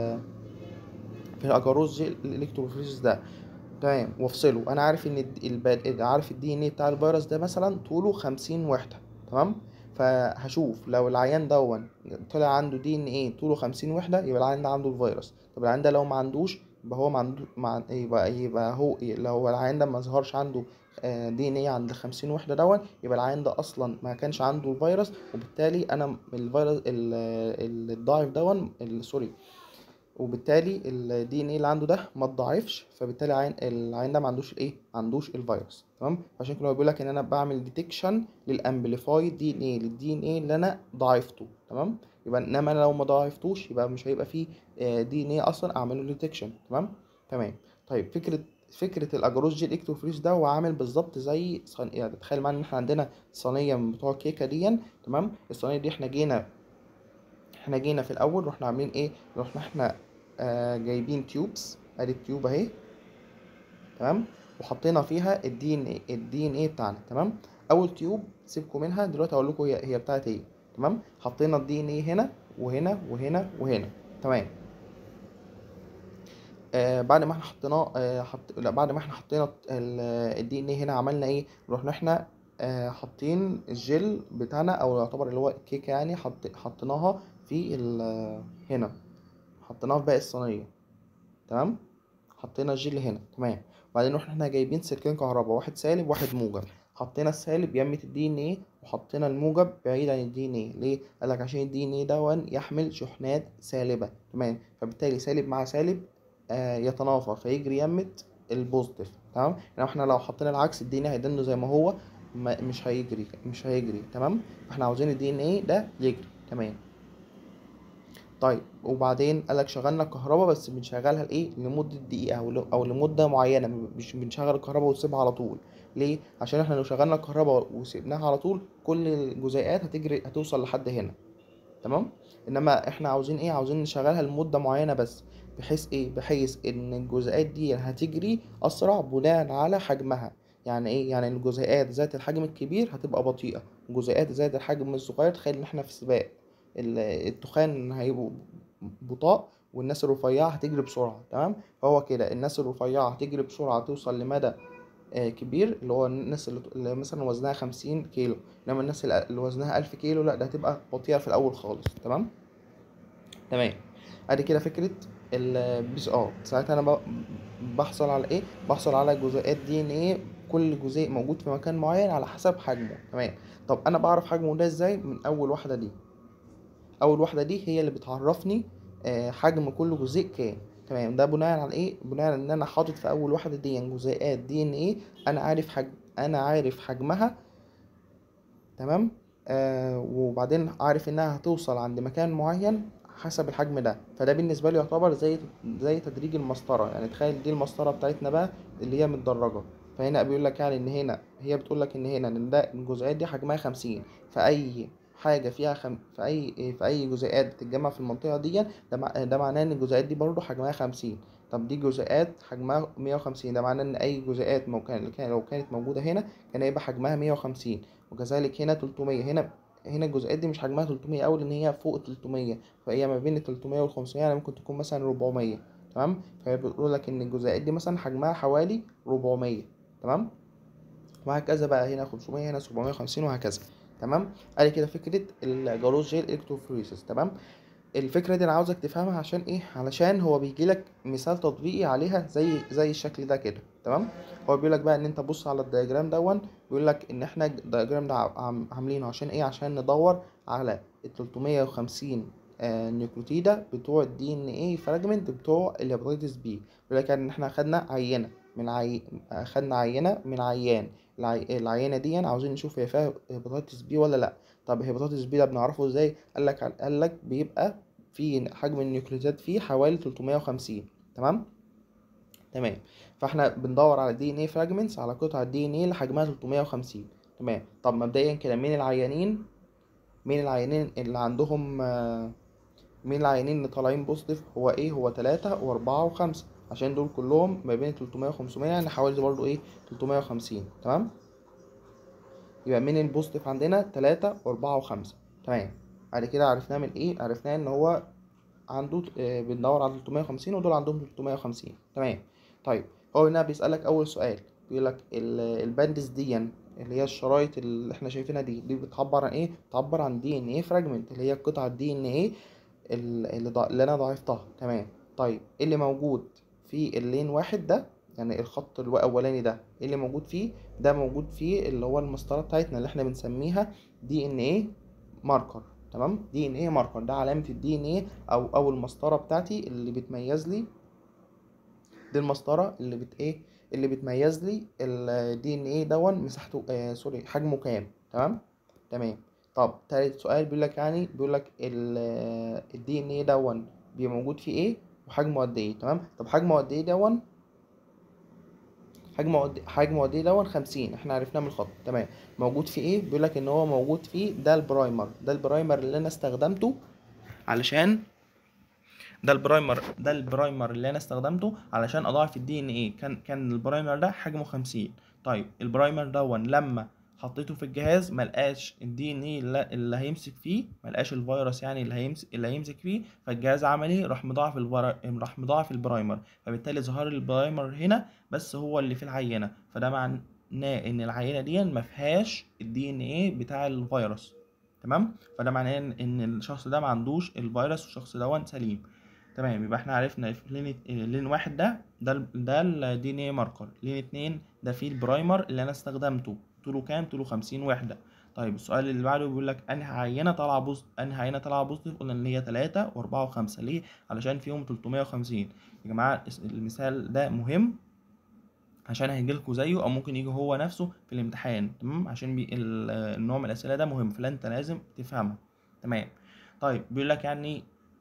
في الاجاروز الالكتروفوريسيس ده تمام وافصله انا عارف ان الد- الب- عارف الدي ان ايه بتاع الفيروس ده مثلا طوله خمسين وحده تمام فهشوف لو العيان دون طلع عنده دي ان ايه طوله خمسين وحده يبقى العيان ده عنده الفيروس طب العيان ده لو ما عندوش يبقى هو ما عنده مع... يبقى يبقى هو لو العيان ده ما ظهرش عنده دي ان ايه عند خمسين وحده دون يبقى العيان ده اصلا ما كانش عنده الفيروس وبالتالي انا الفيروس ال- ال- الضعيف دون ال- سوري وبالتالي الدي ان ايه اللي عنده ده ما اتضاعفش فبالتالي العين العين ده ما عندوش الايه ما عندوش الفيروس تمام عشان كده هو بيقول لك ان انا بعمل ديتكشن للامبليفايد دي ان ايه للدي ان ايه اللي انا ضاعفته تمام يبقى انما أنا لو ما ضاعفتوش يبقى مش هيبقى فيه دي ان ايه اصلا اعمل له ديتكشن تمام تمام طيب فكره فكره الاجروس جيل اكتوفريز ده هو عامل بالظبط زي صن... يعني تخيل معانا ان احنا عندنا صينيه من بتوع الكيكه دي تمام الصينيه دي احنا جينا احنا جينا في الاول رحنا عاملين ايه رحنا احنا آه جايبين تيوبس ادي التيوب اهي تمام وحطينا فيها الدي ان ايه الدي ان ايه بتاعنا تمام اول تيوب سيبكم منها دلوقتي هقول لكم هي هي بتاعت ايه تمام حطينا الدي ان ايه هنا وهنا وهنا وهنا تمام آه بعد ما احنا حطيناه آه حط... لا بعد ما احنا حطينا الدي ان ايه هنا عملنا ايه رحنا احنا آه حاطين الجل بتاعنا او يعتبر اللي هو الكيكه يعني حط... حطيناها في ال... هنا حطيناها في باقي الصينيه تمام حطينا الجل هنا تمام وبعدين رحنا احنا جايبين سلكين كهرباء واحد سالب واحد موجب حطينا السالب يمة الدي ان ايه وحطينا الموجب بعيد عن الدي ان ايه ليه قالك عشان الدي ان ايه دون يحمل شحنات سالبه تمام فبالتالي سالب مع سالب آه يتنافر فيجري يمة البوزيتيف تمام يعني احنا لو حطينا العكس الدي ان ايه هيدنه زي ما هو ما مش هيجري مش هيجري تمام احنا عاوزين الدي ان ايه ده يجري تمام طيب وبعدين قالك شغلنا الكهرباء بس بنشغلها لايه لمده دقيقه او ل- او لمده معينه مش بنشغل الكهرباء ونسيبها على طول ليه عشان احنا لو شغلنا الكهرباء وسيبناها على طول كل الجزيئات هتجري هتوصل لحد هنا تمام انما احنا عاوزين ايه عاوزين نشغلها لمده معينه بس بحيث ايه بحيث ان الجزيئات دي هتجري اسرع بناء على حجمها يعني ايه يعني الجزيئات ذات الحجم الكبير هتبقى بطيئه الجزيئات ذات الحجم الصغير تخيل ان احنا في سباق ال- التخان هيبقوا بطاء والناس الرفيعة هتجري بسرعة تمام فهو كده الناس الرفيعة هتجري بسرعة توصل لمدى آه، كبير اللي هو الناس اللي اللي مثلا وزنها خمسين كيلو انما الناس اللي اللي وزنها ألف كيلو لا ده هتبقى بطيئة في الأول خالص تمام تمام ادي كده فكرة البي سي ار ساعتها انا ب- بحصل على ايه بحصل على جزيئات دي ان ايه كل جزيء موجود في مكان معين على حسب حجمه تمام طب انا بعرف حجمه ده ازاي من اول واحدة دي اول واحده دي هي اللي بتعرفني آه، حجم كل جزيء كام تمام ده بناء على ايه بناء على ان انا حاطط في اول واحده دي جزيئات دي ان ايه انا عارف حجم انا عارف حجمها تمام آه وبعدين عارف انها هتوصل عند مكان معين حسب الحجم ده فده بالنسبه لي يعتبر زي زي تدريج المسطره يعني تخيل دي المسطره بتاعتنا بقى اللي هي متدرجه فهنا بيقول لك يعني ان هنا هي بتقول لك ان هنا ان ده الجزيئات دي حجمها خمسين فاي حاجه فيها خم... في اي في اي جزيئات بتتجمع في المنطقه دي ده, مع... ده معناه ان الجزيئات دي برضو حجمها خمسين طب دي جزيئات حجمها مية وخمسين ده معناه ان اي جزيئات مو كان... كان- لو كانت موجوده هنا كان هيبقى حجمها مية وخمسين وكذلك هنا تلتمية هنا هنا الجزيئات دي مش حجمها 300 أوي لأن هي فوق 300 فهي ما بين ال 300 وال 500 يعني ممكن تكون مثلا 400 تمام فهي بتقول لك إن الجزيئات دي مثلا حجمها حوالي 400 تمام وهكذا بقى هنا 500 هنا 750 وهكذا تمام ادي كده فكره الجلوس جيل الكتروفوريسيس تمام الفكره دي انا عاوزك تفهمها عشان ايه علشان هو بيجي لك مثال تطبيقي عليها زي زي الشكل ده كده تمام هو بيقول لك بقى ان انت بص على الدياجرام دون بيقول لك ان احنا الدياجرام ده عم- عاملينه عشان ايه عشان ندور على ال 350 آه نيوكليوتيدا بتوع الدي ان ايه فراجمنت بتوع الهيباتيتس بي بيقول لك ان احنا خدنا عينه من عي... خدنا عينه من عيان العي... العينه دي عاوزين نشوف هي فيها هيباتيتس بي ولا لا طب هيباتيتس بي ده بنعرفه ازاي قال لك قال لك بيبقى في حجم النيوكليوتيدات فيه حوالي 350 تمام تمام فاحنا بندور على دي ان ايه فراجمنتس على قطعه دي ان ايه اللي حجمها 350 تمام طب مبدئيا كده مين العيانين مين العيانين اللي عندهم آه، مين العيانين اللي طالعين بوزيتيف هو ايه هو تلاتة وأربعة وخمسة عشان دول كلهم ما بين 300 و 500 يعني حوالي برضو ايه 350 تمام يبقى مين البوزيتيف عندنا تلاتة وأربعة وخمسة تمام بعد كده عرفناه من ايه عرفناه ان هو عنده آه، بندور على 350 ودول عندهم 350 تمام طيب هو هنا بيسألك أول سؤال بيقول لك الباندس دي اللي هي الشرايط اللي احنا شايفينها دي دي بتعبر عن ايه؟ بتعبر عن دي ان ايه فراجمنت اللي هي القطعة دي ان ايه اللي, ضع... اللي انا ضاعفتها تمام طيب ايه اللي موجود في اللين واحد ده يعني الخط الاولاني ده ايه اللي موجود فيه ده موجود فيه اللي هو المسطره بتاعتنا اللي احنا بنسميها دي ان ايه ماركر تمام دي ان ايه ماركر ده علامه الدي ان ايه او او المسطره بتاعتي اللي بتميز لي دي المسطره اللي بت ايه اللي بتميز لي الدي ان ايه دون مساحته آه سوري حجمه كام تمام تمام طب تالت سؤال بيقول لك يعني بيقول لك الدي ان ايه دون بيبقى موجود فيه ايه وحجمه قد ايه تمام طب حجمه قد ايه دون حجمه قد حجمه قد ايه دون 50 احنا عرفناه من الخط تمام موجود في ايه بيقول لك ان هو موجود فيه ده البرايمر ده البرايمر اللي انا استخدمته علشان ده البرايمر ده البرايمر اللي انا استخدمته علشان اضاعف الدي ان ايه كان كان البرايمر ده حجمه 50 طيب البرايمر دون لما حطيته في الجهاز ملقاش الدي ان ايه اللي هيمسك فيه ملقاش الفيروس يعني اللي هيمسك اللي هيمسك فيه فالجهاز عمل ايه راح مضاعف البرا... راح مضاعف البرايمر فبالتالي ظهر البرايمر هنا بس هو اللي في العينه فده معناه ان العينه دي ما فيهاش الدي ان ايه بتاع الفيروس تمام فده معناه ان الشخص ده ما عندوش الفيروس والشخص ده سليم تمام يبقى احنا عرفنا في لين لين واحد ده ده ده الدي ان ايه ماركر لين اتنين ده فيه البرايمر اللي انا استخدمته طوله كام طوله 50 وحده طيب السؤال اللي بعده بيقول لك انهي عينه طالعه بوز انهي عينه طالعه بوزيتيف قلنا ان هي 3 و4 و5 ليه علشان فيهم 350 يا جماعه المثال ده مهم عشان هيجيلكوا زيه او ممكن يجي هو نفسه في الامتحان تمام عشان بي النوع من الاسئله ده مهم فانت لازم تفهمها تمام طيب بيقول لك يعني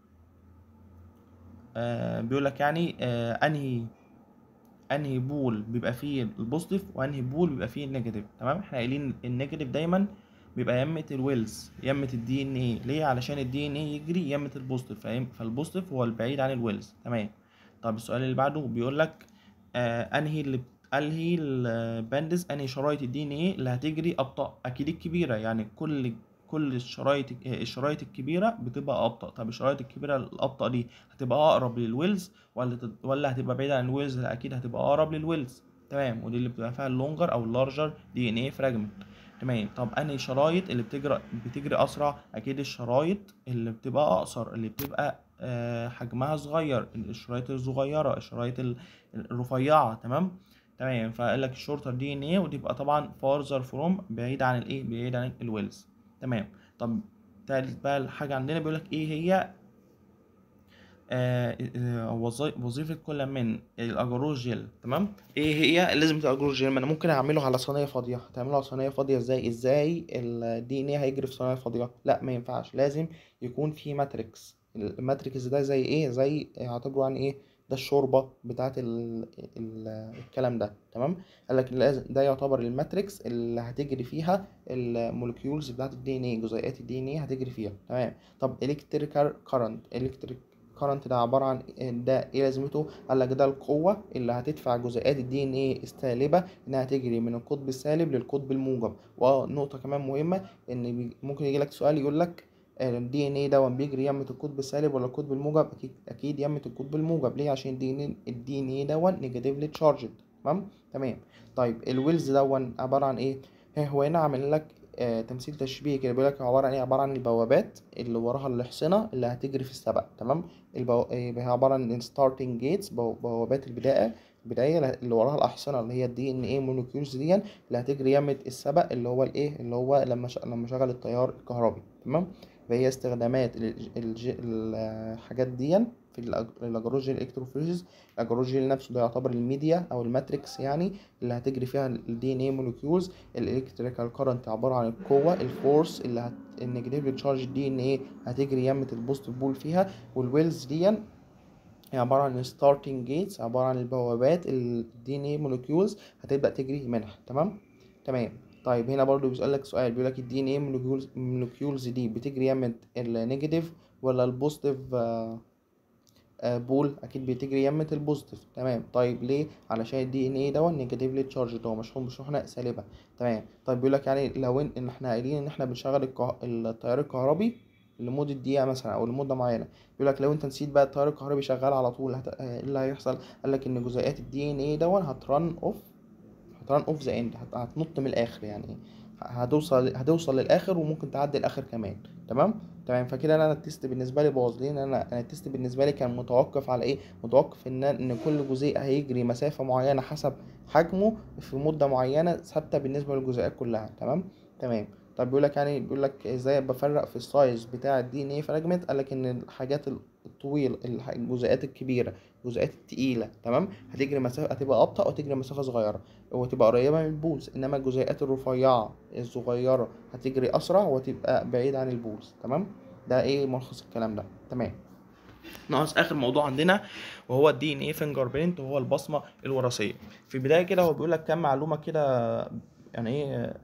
آه بيقول لك يعني آه انهي انهي بول بيبقى فيه البوزيتيف وانهي بول بيبقى فيه النيجاتيف تمام احنا قايلين النيجاتيف دايما بيبقى يمة الويلز يمة الدي ان ايه ليه علشان الدي ان ايه يجري يمة البوزيتيف فاهم فالبوزيتيف هو البعيد عن الويلز تمام طب السؤال اللي بعده بيقول لك آه انهي اللي انهي الباندز انهي شرايط الدي ان ايه اللي هتجري ابطا اكيد الكبيره يعني كل كل الشرايط الشرايط الكبيره بتبقى ابطا طب الشرايط الكبيره الابطا دي هتبقى اقرب للويلز ولا ولا هتبقى بعيده عن الويلز لا اكيد هتبقى اقرب للويلز تمام ودي اللي بتبقى فيها اللونجر او اللارجر دي ان ايه فراجمنت تمام طب انهي شرايط اللي بتجري بتجري اسرع اكيد الشرايط اللي بتبقى اقصر اللي بتبقى آه حجمها صغير الشرايط الصغيره الشرايط الرفيعه تمام تمام فقال لك الشورتر دي ان ايه وتبقى طبعا فارزر فروم بعيد عن الايه بعيد عن الويلز تمام طب تالت بقى الحاجة عندنا بيقولك ايه هي آه وظيفة كل من الأجروجيل تمام ايه هي لازم الأجروجيل ما انا ممكن اعمله على صينية فاضية هتعمله على صينية فاضية ازاي ازاي الدي ان ايه هيجري في صينية فاضية لا ما ينفعش لازم يكون في ماتريكس الماتريكس ده زي ايه زي اعتبره عن ايه ده الشوربه بتاعت ال ال الكلام ده تمام قال لك لازم ده يعتبر الماتريكس اللي هتجري فيها المولكيولز بتاعت الدي ان ايه جزيئات الدي ان ايه هتجري فيها تمام طب الكتريكال كارنت الكتريك كارنت ده عباره عن ده ايه لازمته قال لك ده القوه اللي هتدفع جزيئات الدي ان ايه السالبه انها تجري من القطب السالب للقطب الموجب ونقطه كمان مهمه ان ممكن يجي لك سؤال يقول لك الدي ان ايه ده بيجري يمة القطب السالب ولا القطب الموجب اكيد اكيد يمة القطب الموجب ليه عشان الدي ان الدي ان ايه ده نيجاتيفلي تشارجد تمام تمام طيب الويلز ده عباره عن ايه هو هنا عامل لك آه تمثيل تشبيهي كده بيقول لك عباره عن ايه عباره عن البوابات اللي وراها الاحصنه اللي هتجري في السبق تمام البو... آه عباره عن ستارتنج جيتس بوابات البدايه البدايه اللي وراها الاحصنه اللي هي الدي ان ايه مولكيولز دي اللي هتجري يمة السبق اللي هو الايه اللي هو لما ش... لما شغل التيار الكهربي تمام فهي استخدامات الحاجات دي في الاجروجيل الكتروفوريسيس الاجروجيل نفسه ده يعتبر الميديا او الماتريكس يعني اللي هتجري فيها الدي ان اي مولكيولز الالكتريكال كارنت عباره عن القوه الفورس اللي هت النيجاتيف تشارج الدي ان اي هتجري يمة البوزيتيف بول فيها والويلز دي هي عبارة عن ستارتنج جيتس عبارة عن البوابات الدي ان اي مولكيولز هتبدأ تجري منها تمام تمام طيب هنا برضو بيسألك سؤال بيقول لك الدي ان ايه مولكيولز دي بتجري يمة النيجاتيف ولا البوزيتيف بول اكيد بتجري يمة البوزيتيف تمام طيب ليه علشان الدي ان ايه ده نيجاتيفلي تشارج هو مشحون بشحنه سالبه تمام طيب بيقول لك يعني لو ان احنا قايلين ان احنا بنشغل الكه... التيار الكهربي لمدة دقيقة مثلا أو لمدة معينة بيقول لك لو أنت نسيت بقى التيار الكهربي شغال على طول هت... إيه اللي هيحصل؟ قال لك إن جزيئات الدي إن إيه دون هترن أوف هترن أوف ذا إند هتنط من الآخر يعني هتوصل هتوصل للآخر وممكن تعدي الآخر كمان تمام؟ تمام فكده انا التيست بالنسبه لي باظ ليه انا انا التيست بالنسبه لي كان متوقف على ايه متوقف ان ان كل جزيء هيجري مسافه معينه حسب حجمه في مده معينه ثابته بالنسبه للجزيئات كلها تمام تمام طب بيقول لك يعني بيقول لك ازاي بفرق في السايز بتاع الدي ان ايه فراجمنت قال لك ان الحاجات الطويله الح- الجزيئات الكبيره الجزيئات التقيله تمام هتجري مسافه هتبقى ابطا وتجري مسافه صغيره وتبقى قريبه من البولز انما الجزيئات الرفيعه الصغيره هتجري اسرع وتبقى بعيد عن البولز تمام ده ايه ملخص الكلام ده تمام ناقص اخر موضوع عندنا وهو الدي ان ايه فينجر برينت وهو البصمه الوراثيه في البدايه كده هو بيقول لك كام معلومه كده يعني ايه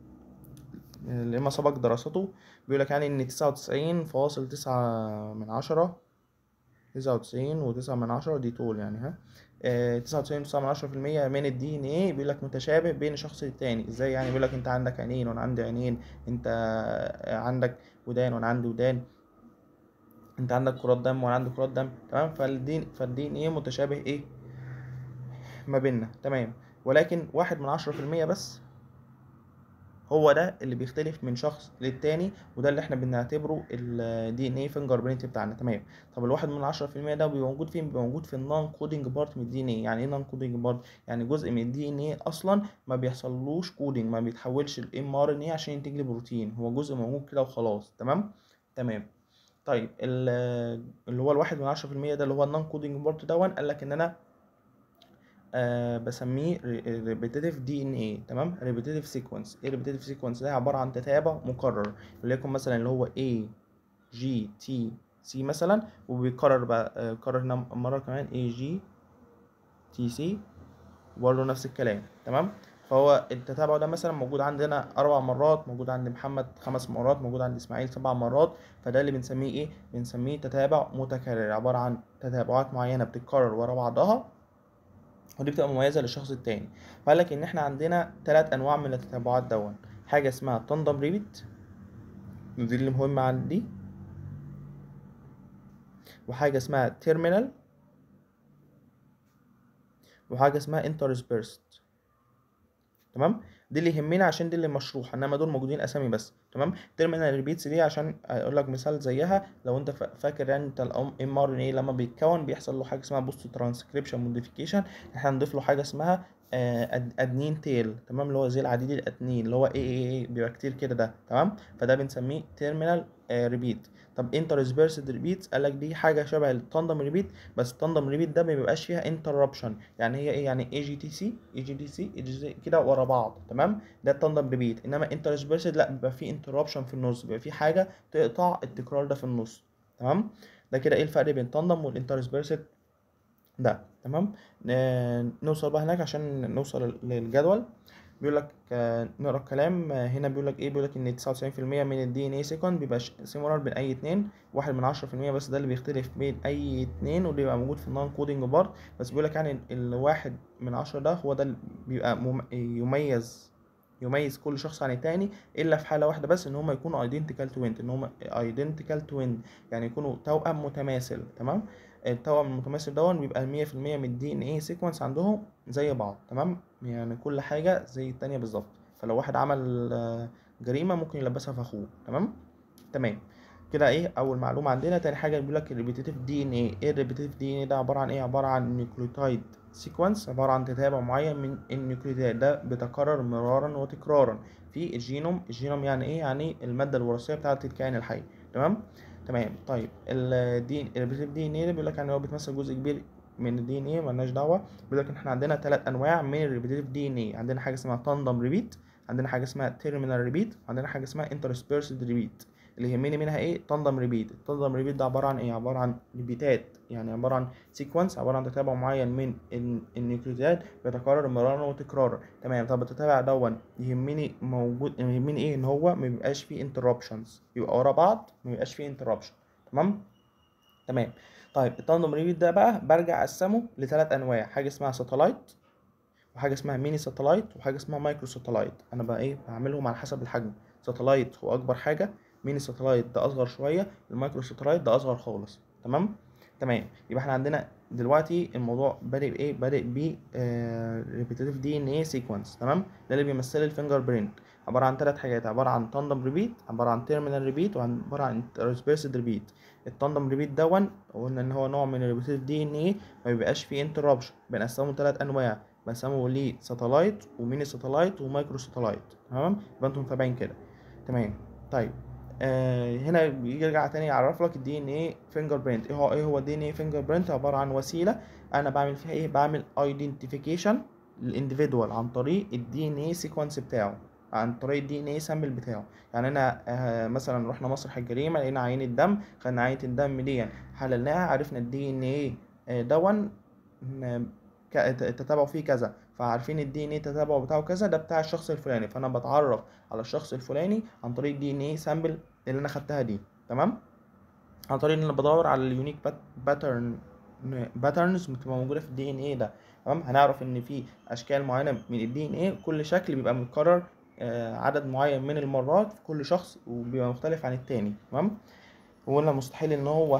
لما سبق دراسته بيقول لك يعني ان تسعة وتسعين فاصل تسعة من عشرة تسعة وتسعين وتسعة من عشرة دي طول يعني ها تسعة وتسعين وتسعة من عشرة في المية من الدي ان ايه بيقول لك متشابه بين الشخص التاني ازاي يعني بيقول لك انت عندك عينين وانا عندي عينين انت عندك ودان وانا عندي ودان انت عندك كرات دم وانا عندي كرات دم تمام فالدين فالدين ايه متشابه ايه ما بيننا تمام ولكن واحد من عشرة في المية بس هو ده اللي بيختلف من شخص للتاني وده اللي احنا بنعتبره الدي ان ايه فينجر برينت بتاعنا تمام طب الواحد من عشرة في المية ده بيبقى موجود فين بيبقى موجود في النون كودينج بارت من الدي ان ايه يعني ايه نون كودينج بارت يعني جزء من الدي ان ايه اصلا ما بيحصلوش كودينج ما بيتحولش الام ار ان ايه عشان ينتج لي بروتين هو جزء موجود كده وخلاص تمام تمام طيب ال- اللي هو الواحد من عشرة في المية ده اللي هو النون كودينج بارت دون قال لك ان انا آه بسميه ريبيتيتيف دي ان ايه تمام ريبيتيتيف سيكونس ايه ريبيتيتيف سيكونس ده عباره عن تتابع مكرر وليكن مثلا اللي هو A G T C مثلا وبيكرر بقى آه كرر هنا مره كمان A G T C برضه نفس الكلام تمام فهو التتابع ده مثلا موجود عندنا اربع مرات موجود عند محمد خمس مرات موجود عند اسماعيل سبع مرات فده اللي بنسميه ايه بنسميه تتابع متكرر عباره عن تتابعات معينه بتتكرر ورا بعضها ودي بتبقى مميزه للشخص التاني فقال لك ان احنا عندنا ثلاث انواع من التتابعات دون حاجه اسمها تندم ريبيت دي اللي مهمه عندي وحاجه اسمها تيرمينال وحاجه اسمها انترسبيرست تمام دي اللي يهمنا عشان دي اللي مشروحه انما دول موجودين اسامي بس تمام تيرمينال ريبيتس دي عشان اقول لك مثال زيها لو انت فا- فاكر يعني انت الام ار ان ايه لما بيتكون بيحصل له حاجه اسمها بوست ترانسكريبشن موديفيكيشن احنا هنضيف له حاجه اسمها آه، أد- ادنين تيل تمام اللي هو زي العديد الادنين اللي هو ايه ايه ايه بيبقى كتير كده ده تمام فده بنسميه تيرمينال ريبيت طب انترسبيرسد ريبيتس قال لك دي حاجه شبه التاندم ريبيت بس التاندم ريبيت ده ما بيبقاش فيها انتربشن يعني هي ايه يعني اي جي تي سي اي جي تي سي كده ورا بعض تمام ده التاندم ريبيت انما انترسبيرسد لا بيبقى فيه انتربشن في النص بيبقى فيه حاجه تقطع التكرار ده في النص تمام ده كده ايه الفرق بين التاندم والانترسبيرسد ده تمام ن- نوصل بقى هناك عشان نوصل للجدول بيقول لك آه، نقرا الكلام آه، هنا بيقول لك ايه بيقول لك ان 99% من الدي ان اي سيكون بيبقى سيمولار بين اي اتنين واحد من 10% بس ده اللي بيختلف بين اي اتنين واللي بيبقى موجود في النون كودينج بارت بس بيقول لك يعني الواحد من عشرة ده هو ده اللي بيبقى مم- يميز يميز كل شخص عن التاني الا في حاله واحده بس ان هم يكونوا ايدنتيكال توين ان هم ايدنتيكال توين يعني يكونوا توأم متماثل تمام التوأم المتماثل دون بيبقى مية في المية من الدي ان ايه سيكونس عندهم زي بعض تمام يعني كل حاجة زي التانية بالظبط فلو واحد عمل آه، جريمة ممكن يلبسها في اخوه تمام تمام كده ايه اول معلومة عندنا تاني حاجة بيقول لك الريبيتيف دي ان ايه ايه الريبيتيف دي ان ايه ده عبارة عن ايه عبارة عن نيوكليوتايد سيكونس عبارة عن تتابع معين من النيوكليوتايد ده بيتكرر مرارا وتكرارا في الجينوم الجينوم يعني ايه يعني المادة الوراثية بتاعة الكائن الحي تمام تمام طيب الدي الريبيتيف دي ان ايه ده بيقول لك يعني هو بيتمثل جزء كبير من الدي ان ايه مالناش دعوه بيقول لك ان احنا عندنا ثلاث انواع من الريبيتيف دي ان ايه عندنا حاجه اسمها تاندم ريبيت عندنا حاجه اسمها تيرمينال ريبيت عندنا حاجه اسمها انترسبيرسد ريبيت اللي يهمني منها ايه تاندم ريبيت التاندم ريبيت ده عباره عن ايه عباره عن ريبيتات يعني عباره عن سيكونس عباره عن تتابع معين من ال- النيوكليوتيدات بيتكرر مرارا وتكرارا تمام طب التتابع دون يهمني موجود يهمني ايه ان هو ما بيبقاش فيه انتربشنز يبقى ورا بعض ما بيبقاش فيه انتربشن تمام تمام طيب التاندم ريبيت ده بقى برجع اقسمه لثلاث انواع حاجه اسمها ساتلايت وحاجه اسمها ميني ساتلايت وحاجه اسمها مايكرو ساتلايت انا بقى ايه بعملهم على حسب الحجم ساتلايت هو اكبر حاجه ميني ساتلايت ده اصغر شويه المايكرو ساتلايت ده اصغر خالص تمام تمام يبقى احنا عندنا دلوقتي الموضوع بادئ بايه بادئ ب ريبيتيتيف دي ان ايه سيكونس تمام ده اللي بيمثل الفينجر برينت عباره عن ثلاث حاجات عباره عن تاندم ريبيت عباره عن تيرمينال ريبيت وعباره عن ريسبيرسد ريبيت التاندم ريبيت دون قلنا ان هو نوع من الريبيتيف دي ان ايه ما بيبقاش فيه انتربشن بنقسمه ثلاث انواع بنقسمه ليه ساتلايت وميني ساتلايت ومايكرو ساتلايت تمام يبقى انتم متابعين كده تمام طيب آه هنا بيرجع تاني يعرف لك الدي ان ايه فينجر برينت ايه هو ايه هو الدي ان ايه فينجر برينت عباره عن وسيله انا بعمل فيها ايه بعمل ايدنتيفيكيشن للانديفيدوال عن طريق الدي ان ايه سيكونس بتاعه عن طريق الدي ان ايه سامبل بتاعه يعني انا آه مثلا رحنا مسرح الجريمه لقينا عينه دم خدنا عينه الدم دي حللناها عرفنا الدي ان ايه دون تتابعوا فيه كذا فعارفين الدي ان ايه تتابعه بتاعه كذا ده بتاع الشخص الفلاني فانا بتعرف على الشخص الفلاني عن طريق الدي ان ايه سامبل اللي انا خدتها دي تمام عن طريق ان انا بدور على اليونيك باترن باترنز بتبقى موجوده في الدي ان ايه ده تمام هنعرف ان في اشكال معينه من الدي ان ايه كل شكل بيبقى متكرر آه عدد معين من المرات في كل شخص وبيبقى مختلف عن التاني تمام وقلنا مستحيل ان هو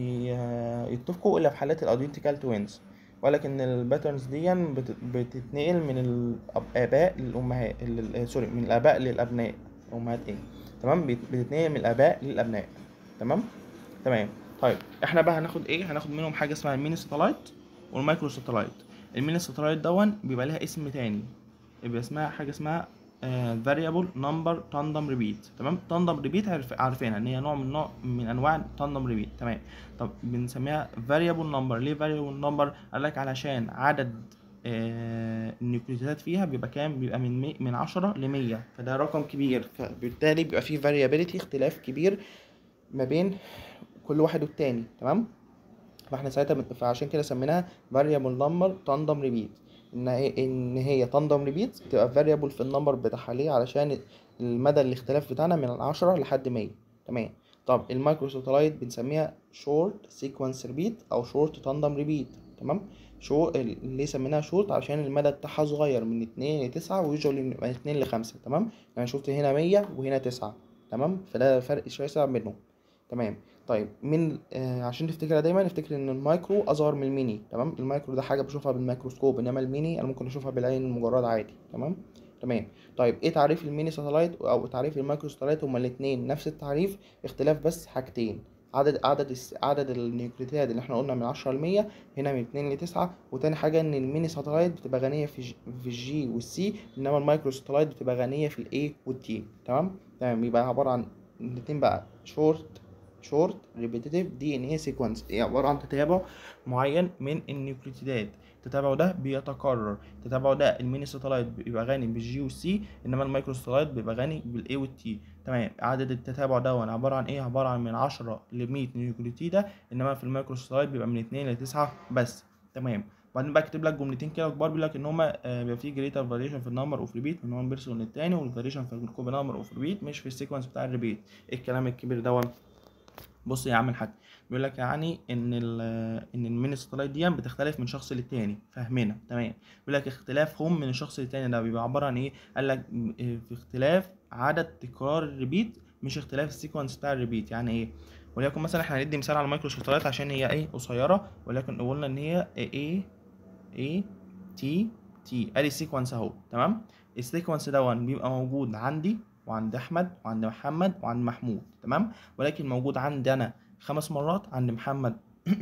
يتفقوا الا في حالات الايدنتيكال توينز ولكن الباترنز دي بتتنقل من الاباء للامهات سوري من الاباء للابناء امهات ايه تمام بتتنقل من الاباء للابناء تمام تمام طيب احنا بقى هناخد ايه هناخد منهم حاجه اسمها الميني ساتلايت والمايكرو ساتلايت الميني ساتلايت دون بيبقى لها اسم تاني بيبقى اسمها حاجه اسمها فاريبل نمبر تاندم ريبيت تمام تاندم ريبيت عارفينها ان هي نوع من نوع من انواع تاندم ريبيت تمام طب بنسميها فاريبل نمبر ليه فاريبل نمبر قال لك علشان عدد آه النيوكليوتيدات فيها بيبقى كام بيبقى من مي من 10 ل 100 فده رقم كبير فبالتالي بيبقى فيه فاريابيليتي اختلاف كبير ما بين كل واحد والتاني تمام فاحنا ساعتها فعشان كده سميناها فاريبل نمبر تاندم ريبيت ان هي ان هي تنضم ريبيت تبقى فاريبل في النمبر بتاعها ليه علشان المدى الاختلاف بتاعنا من عشرة لحد مية تمام طب المايكرو ساتلايت بنسميها شورت سيكونس ريبيت او شورت تنضم ريبيت تمام شو ليه سميناها شورت عشان المدى بتاعها صغير من اتنين لتسعة ويوجوالي من اتنين لخمسة تمام يعني شفت هنا مية وهنا تسعة تمام فده فرق شاسع بينهم تمام طيب من آه عشان تفتكرها دايما افتكر ان المايكرو اصغر من الميني تمام المايكرو ده حاجه بشوفها بالميكروسكوب انما الميني انا ممكن اشوفها بالعين المجرد عادي تمام تمام طيب ايه تعريف الميني ساتلايت او تعريف المايكرو ساتلايت هما الاثنين نفس التعريف اختلاف بس حاجتين عدد عدد عدد النيوكليوتيدات اللي احنا قلنا من 10 ل 100 هنا من 2 ل 9 وتاني حاجه ان الميني ساتلايت بتبقى غنيه في ج... في الجي والسي انما المايكرو ساتلايت بتبقى غنيه في الاي والتي تمام تمام يبقى عباره عن الاثنين بقى شورت شورت ريبيتيتيف دي ان اي سيكونس هي عباره عن تتابع معين من النيوكليوتيدات التتابع ده بيتكرر التتابع ده الميني ساتلايت بيبقى غني بالجي والسي انما المايكرو ساتلايت بيبقى غني بالاي والتي تمام عدد التتابع ده عباره عن ايه عباره عن من 10 ل 100 نيوكليوتيده انما في المايكرو ساتلايت بيبقى من 2 ل 9 بس تمام بعدين بقى كاتب لك جملتين كده كبار بيقول لك ان هما آه بيبقى في جريتر فاريشن في النمبر اوف ريبيت من وان بيرسون للتاني والفاريشن في الكوب نمبر اوف ريبيت مش في السيكونس بتاع الريبيت ايه الكلام الكبير ده بص يا عم الحاج بيقول لك يعني ان ال ان الميني ساتلايت دي بتختلف من شخص للتاني فاهمينها تمام بيقول لك اختلافهم من الشخص للتاني ده بيبقى عباره عن ايه قال لك في اختلاف عدد تكرار الريبيت مش اختلاف السيكونس بتاع الريبيت يعني ايه وليكن مثلا احنا هندي مثال على المايكرو ساتلايت عشان هي ايه قصيره ولكن قلنا ان هي ايه ايه تي تي ادي السيكونس اهو تمام السيكونس ده بيبقى موجود عندي وعند احمد وعند محمد وعند محمود تمام ولكن موجود عندي انا خمس مرات عند محمد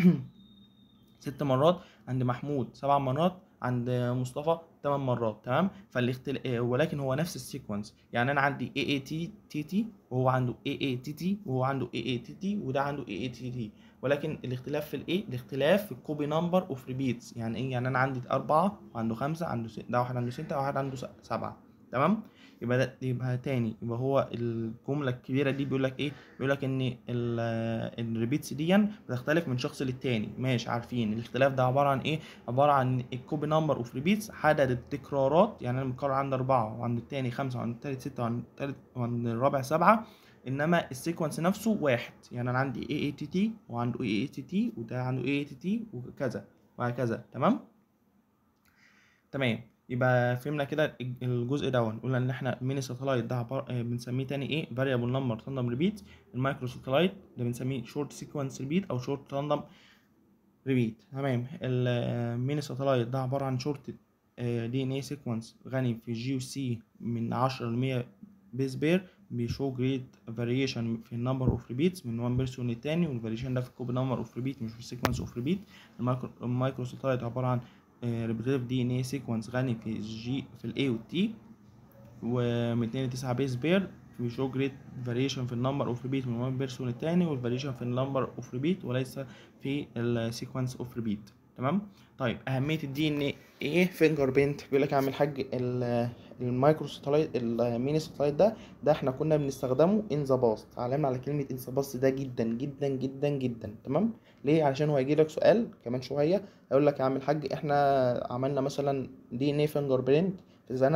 ست مرات عند محمود سبع مرات عند مصطفى تمن مرات تمام فالاختل... ولكن هو نفس السيكونس يعني انا عندي اي اي تي تي تي وهو عنده اي اي تي تي وهو عنده اي اي تي تي وده عنده اي اي تي تي ولكن الاختلاف في الايه الاختلاف في الكوبي نمبر اوف ريبيتس يعني ايه يعني انا عندي أربعة وعنده خمسة عنده ستة ده واحد عنده ستة وواحد عنده سبعة تمام يبقى ده يبقى تاني يبقى هو الجمله الكبيره دي بيقول لك ايه بيقول لك ان الريبيتس دي بتختلف من شخص للتاني ماشي عارفين الاختلاف ده عباره عن ايه عباره عن الكوبي نمبر اوف ريبيتس عدد التكرارات يعني انا مكرر عند اربعه وعند التاني خمسه وعند التالت سته وعند التالت وعند الرابع سبعه انما السيكونس نفسه واحد يعني انا عندي اي اي تي تي وعنده اي اي تي تي وده عنده اي اي تي تي وكذا وهكذا تمام تمام يبقى فهمنا كده الجزء ده قلنا ان احنا الميني ساتلايت ده عبارة بنسميه تاني ايه فاريبل نمبر تاندم ريبيت المايكرو ساتلايت ده بنسميه شورت سيكونس ريبيت او شورت تاندم ريبيت تمام الميني ساتلايت ده عباره عن شورت دي ان اي سيكونس غني في جي وسي من 10 ل 100 بيس بير بيشو جريد فاريشن في النمبر اوف ريبيتس من وان بيرسون للتاني والفاريشن ده في الكوب نمبر اوف ريبيت مش في السيكونس اوف ريبيت المايكرو ساتلايت عباره عن ريبريتيف دي ان اي سيكونس غني في الجي في الاي والتي و 209 بيس بير بيشو جريت فاريشن في النمبر اوف ريبيت من وان بيرسون التاني والفاريشن في النمبر اوف ريبيت وليس في السيكونس اوف ريبيت تمام طيب اهميه الدي ان ايه فينجر برينت بيقول لك يا عم الحاج ال- المايكرو ساتلايت الميني ساتلايت ده ده احنا كنا بنستخدمه ان ذا باست علامه على كلمه ان ذا باست ده جدا جدا جدا جدا تمام ليه علشان هو هيجي لك سؤال كمان شويه هيقول لك يا عم الحاج احنا عملنا مثلا دي ان ايه فينجر برينت في سنة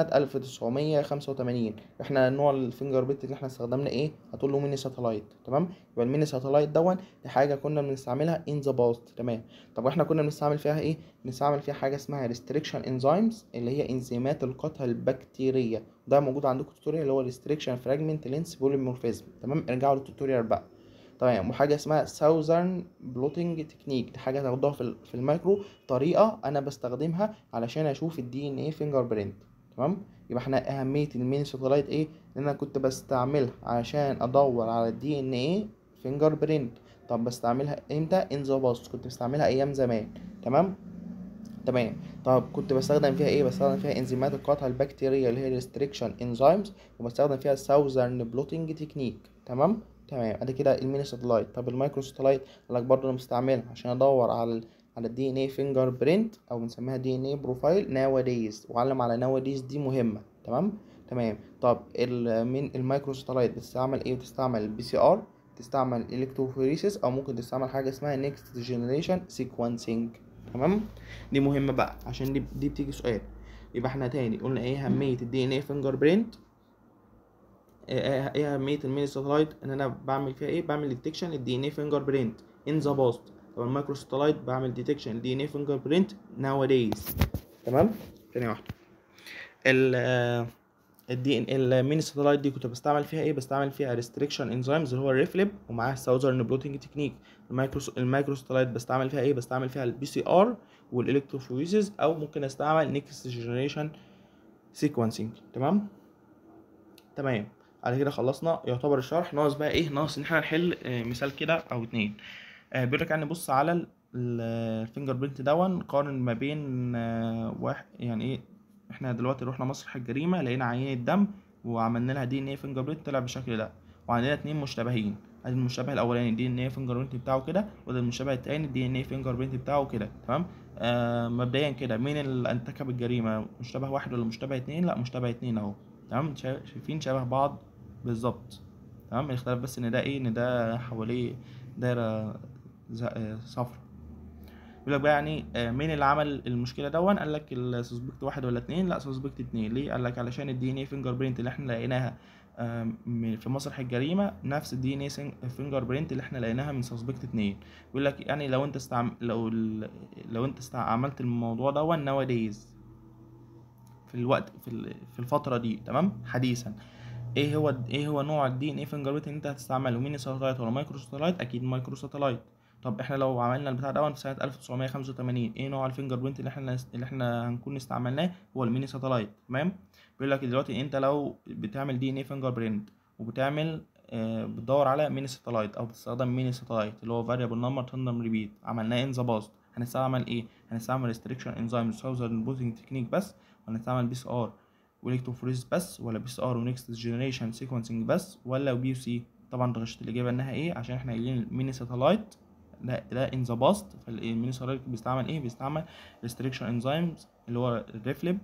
1985 احنا نوع الفينجر برينت اللي احنا استخدمنا ايه هتقول له ميني ساتلايت تمام يبقى الميني ساتلايت دون دي حاجة كنا بنستعملها ان ذا باست تمام طب واحنا كنا بنستعمل فيها ايه بنستعمل فيها حاجة اسمها ريستريكشن انزيمز اللي هي انزيمات القتل البكتيرية ده موجود عندكم توتوريال اللي هو ريستريكشن فراجمنت لينس بوليمورفيزم تمام ارجعوا للتوتوريال بقى تمام وحاجه اسمها ساوزرن بلوتنج تكنيك دي حاجه هتاخدوها في ال- في المايكرو طريقه انا بستخدمها علشان اشوف الدي ان ايه فينجر برينت تمام يبقى احنا اهميه الميني ساتلايت ايه ان انا كنت بستعملها علشان ادور على الدي ان ايه فينجر برينت طب بستعملها امتى ان ذا باست كنت بستعملها ايام زمان تمام تمام طب كنت بستخدم فيها ايه بستخدم فيها انزيمات القطع البكتيريه اللي هي ريستريكشن انزيمز وبستخدم فيها ساوزرن بلوتنج تكنيك تمام تمام ادي كده الميني ساتلايت طب المايكرو ساتلايت قال لك برضه انا مستعملها عشان ادور على ال على الدي ان اي فينجر برينت او بنسميها دي ان اي بروفايل ناوا دايز وعلم على ناوا دايز دي مهمه تمام تمام طب المين المايكرو ساتلايت بتستعمل ايه بتستعمل البي سي ار تستعمل الكتروفوريسيس او ممكن تستعمل حاجه اسمها نيكست جنريشن سيكونسينج تمام دي مهمه بقى عشان دي دي بتيجي سؤال يبقى احنا تاني قلنا ايه اهميه الدي ان اي فينجر برينت ايه إيه اهميه الميني ساتلايت ان انا بعمل فيها ايه بعمل ديتكشن للدي ان اي فينجر برينت ان ذا باست طب المايكرو ساتلايت بعمل ديتكشن للدي ان اي فينجر برينت ناو دايز تمام ثانيه واحده ال الدي ان الميني ساتلايت دي كنت بستعمل فيها ايه بستعمل فيها ريستريكشن انزيمز اللي هو الريفليب ومعاها الساوزرن بلوتنج تكنيك المايكرو المايكرو ساتلايت بستعمل فيها ايه بستعمل فيها البي سي ار والالكتروفوريسيس او ممكن استعمل نيكست جنريشن سيكونسينج تمام تمام على كده خلصنا يعتبر الشرح ناقص بقى ايه ناقص ان احنا نحل آه، مثال كده او اتنين آه، بيقول لك يعني بص على ال- ال- الفينجر برينت دون قارن ما بين آه، واحد يعني ايه احنا دلوقتي رحنا مسرح الجريمه لقينا عينه دم وعملنا لها دي ان ايه فينجر برينت طلع بالشكل ده وعندنا اتنين مشتبهين ادي المشتبه الاولاني الدي ان ايه فينجر برينت بتاعه كده وده المشتبه التاني الدي ان ايه فينجر برينت بتاعه كده تمام آه مبدئيا كده مين اللي ارتكب الجريمه مشتبه واحد ولا مشتبه اتنين لا مشتبه اتنين اهو تمام شا- شايفين شبه بعض بالظبط تمام الاختلاف بس ان ده ايه ان ده حواليه دايره ز- آه، صفرا بيقول لك بقى يعني آه، مين اللي عمل المشكله دون قال لك السسبكت واحد ولا اتنين لا سسبكت اتنين ليه قال لك علشان الدي ان اي فينجر برينت اللي احنا لقيناها آه، من- في مسرح الجريمه نفس الدي ان اي فينجر برينت اللي احنا لقيناها من سسبكت اتنين بيقول لك يعني لو انت استعم... لو ال... لو انت استعملت الموضوع دون نوا دايز في الوقت في ال- في الفتره دي تمام حديثا ايه هو ايه هو نوع الدي ان ايه فينجر برينت اللي انت هتستعمله ميني ساتلايت ولا مايكرو ساتلايت اكيد مايكرو ساتلايت طب احنا لو عملنا البتاع ده في سنه 1985 ايه نوع الفينجر برينت اللي احنا اللي احنا هنكون استعملناه هو الميني ساتلايت تمام بيقول لك دلوقتي انت لو بتعمل دي ان ايه فينجر برينت وبتعمل آه بتدور على ميني ساتلايت او بتستخدم ميني ساتلايت اللي هو فاريبل نمبر تندم ريبيت عملناه ان ذا باست هنستعمل ايه هنستعمل ريستريكشن انزيم ساوزرن بوتنج تكنيك بس وهنستعمل بي سي ار والكتروفوريز بس ولا بي سي ار ونكست جنريشن سيكونسنج بس ولا بي يو سي طبعا غشت الاجابه انها ايه عشان احنا قايلين الميني ساتلايت ده ده ان ذا باست فالميني ساتلايت بيستعمل ايه بيستعمل ريستريكشن انزيمز اللي هو الريفليب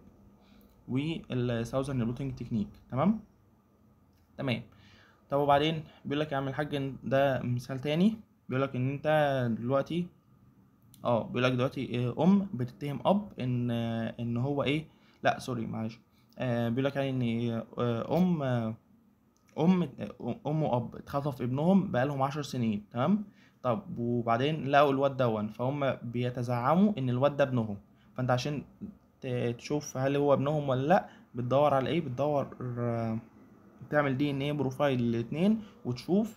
والساوزرن بلوتنج تكنيك تمام تمام طب وبعدين بيقول لك يا عم الحاج إن ده مثال تاني بيقول لك ان انت دلوقتي اه بيقول لك دلوقتي آه، ام بتتهم اب ان آه، ان هو ايه لا سوري معلش آه بيقول لك يعني ان آه، ام آه، ام آه، ام واب اتخطف ابنهم بقالهم عشر سنين تمام طب وبعدين لقوا الواد دون فهم بيتزعموا ان الواد ده ابنهم فانت عشان ت- تشوف هل هو ابنهم ولا لا بتدور على ايه بتدور آه، تعمل دي ان ايه بروفايل الاتنين وتشوف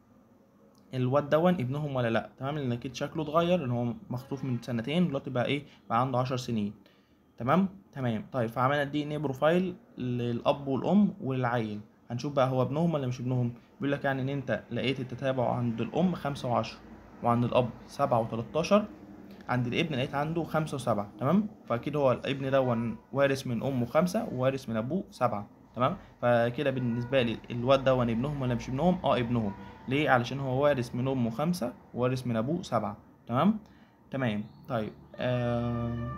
الواد دون ابنهم ولا لا تمام لان اكيد شكله اتغير ان هو مخطوف من سنتين دلوقتي بقى ايه بقى عنده عشر سنين تمام تمام طيب فعملنا الدي ان ايه بروفايل للاب والام والعيل هنشوف بقى هو ابنهم ولا مش ابنهم بيقول لك يعني ان انت لقيت التتابع عند الام خمسة وعشرة وعند الاب سبعة وتلاتاشر عند الابن لقيت عنده خمسة وسبعة تمام فاكيد هو الابن ده وارث من امه خمسة ووارث من ابوه سبعة تمام فكده بالنسبه لي الواد ده ابنهم ولا مش ابنهم اه ابنهم ليه علشان هو وارث من امه خمسة ووارث من ابوه سبعة تمام تمام طيب آه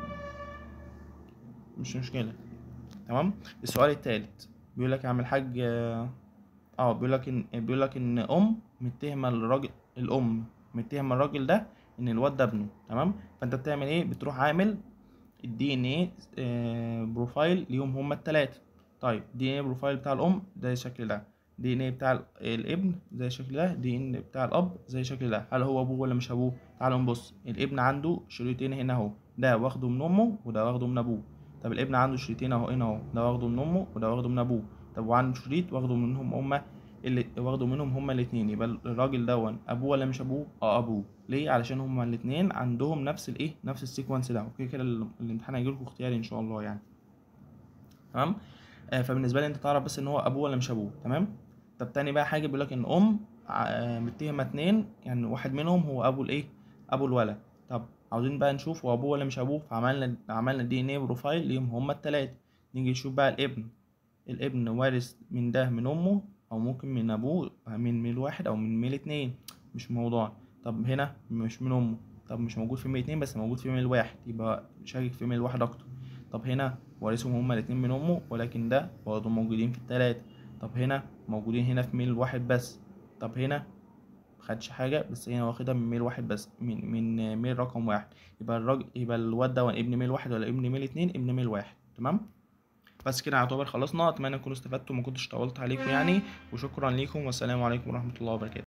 مش مشكله تمام السؤال التالت بيقول لك يا عم الحاج اه آه، بيقول لك ان بيقول لك ان ام متهمه الراجل الام متهمه الراجل ده ان الواد ده ابنه تمام فانت بتعمل ايه بتروح عامل الدي ان ايه بروفايل ليهم هما التلاتة طيب دي ان ايه بروفايل بتاع الام زي الشكل ده دي ان ايه بتاع ال- الابن زي الشكل ده دي ان بتاع الاب زي الشكل ده هل هو ابوه ولا مش ابوه تعالوا نبص الابن عنده شريطين هنا اهو ده واخده من امه وده واخده من ابوه طب الابن عنده شريطين اهو هنا اهو ده واخده من امه وده واخده من ابوه طب وعنده شريط واخده منهم هما اللي واخده منهم هما الاتنين يبقى الراجل دون ابوه ولا مش ابوه اه ابوه ليه علشان هما الاتنين عندهم نفس الايه نفس السيكونس ده اوكي كده ال- الامتحان هيجيلكوا اختياري ان شاء الله يعني تمام آه فبالنسبه لي انت تعرف بس ان هو ابوه ولا مش ابوه تمام طب تاني بقى حاجه بيقول لك ان ام ع- آه، متهمه اتنين يعني واحد منهم هو ابو الايه ابو الولد طب عاوزين بقى نشوف هو ابوه ولا مش ابوه فعملنا عملنا دي ان ايه بروفايل ليهم هما التلاته نيجي نشوف بقى الابن الابن وارث من ده من امه او ممكن من ابوه من ميل واحد او من ميل اتنين مش موضوع طب هنا مش من امه طب مش موجود في ميل اتنين بس موجود في ميل واحد يبقى شاكك في ميل واحد اكتر طب هنا وارثهم هما الاتنين من امه ولكن ده برضه موجودين في التلاتة طب هنا موجودين هنا في ميل واحد بس طب هنا مخدش حاجة بس هنا واخدها من ميل واحد بس من من ميل رقم واحد يبقى الراجل يبقى الواد ده ابن ميل واحد ولا ابن ميل اتنين ابن ميل واحد تمام بس كده يعتبر خلصنا اتمنى تكونوا استفدتوا وما كنتش طولت عليكم يعني وشكرا ليكم والسلام عليكم ورحمة الله وبركاته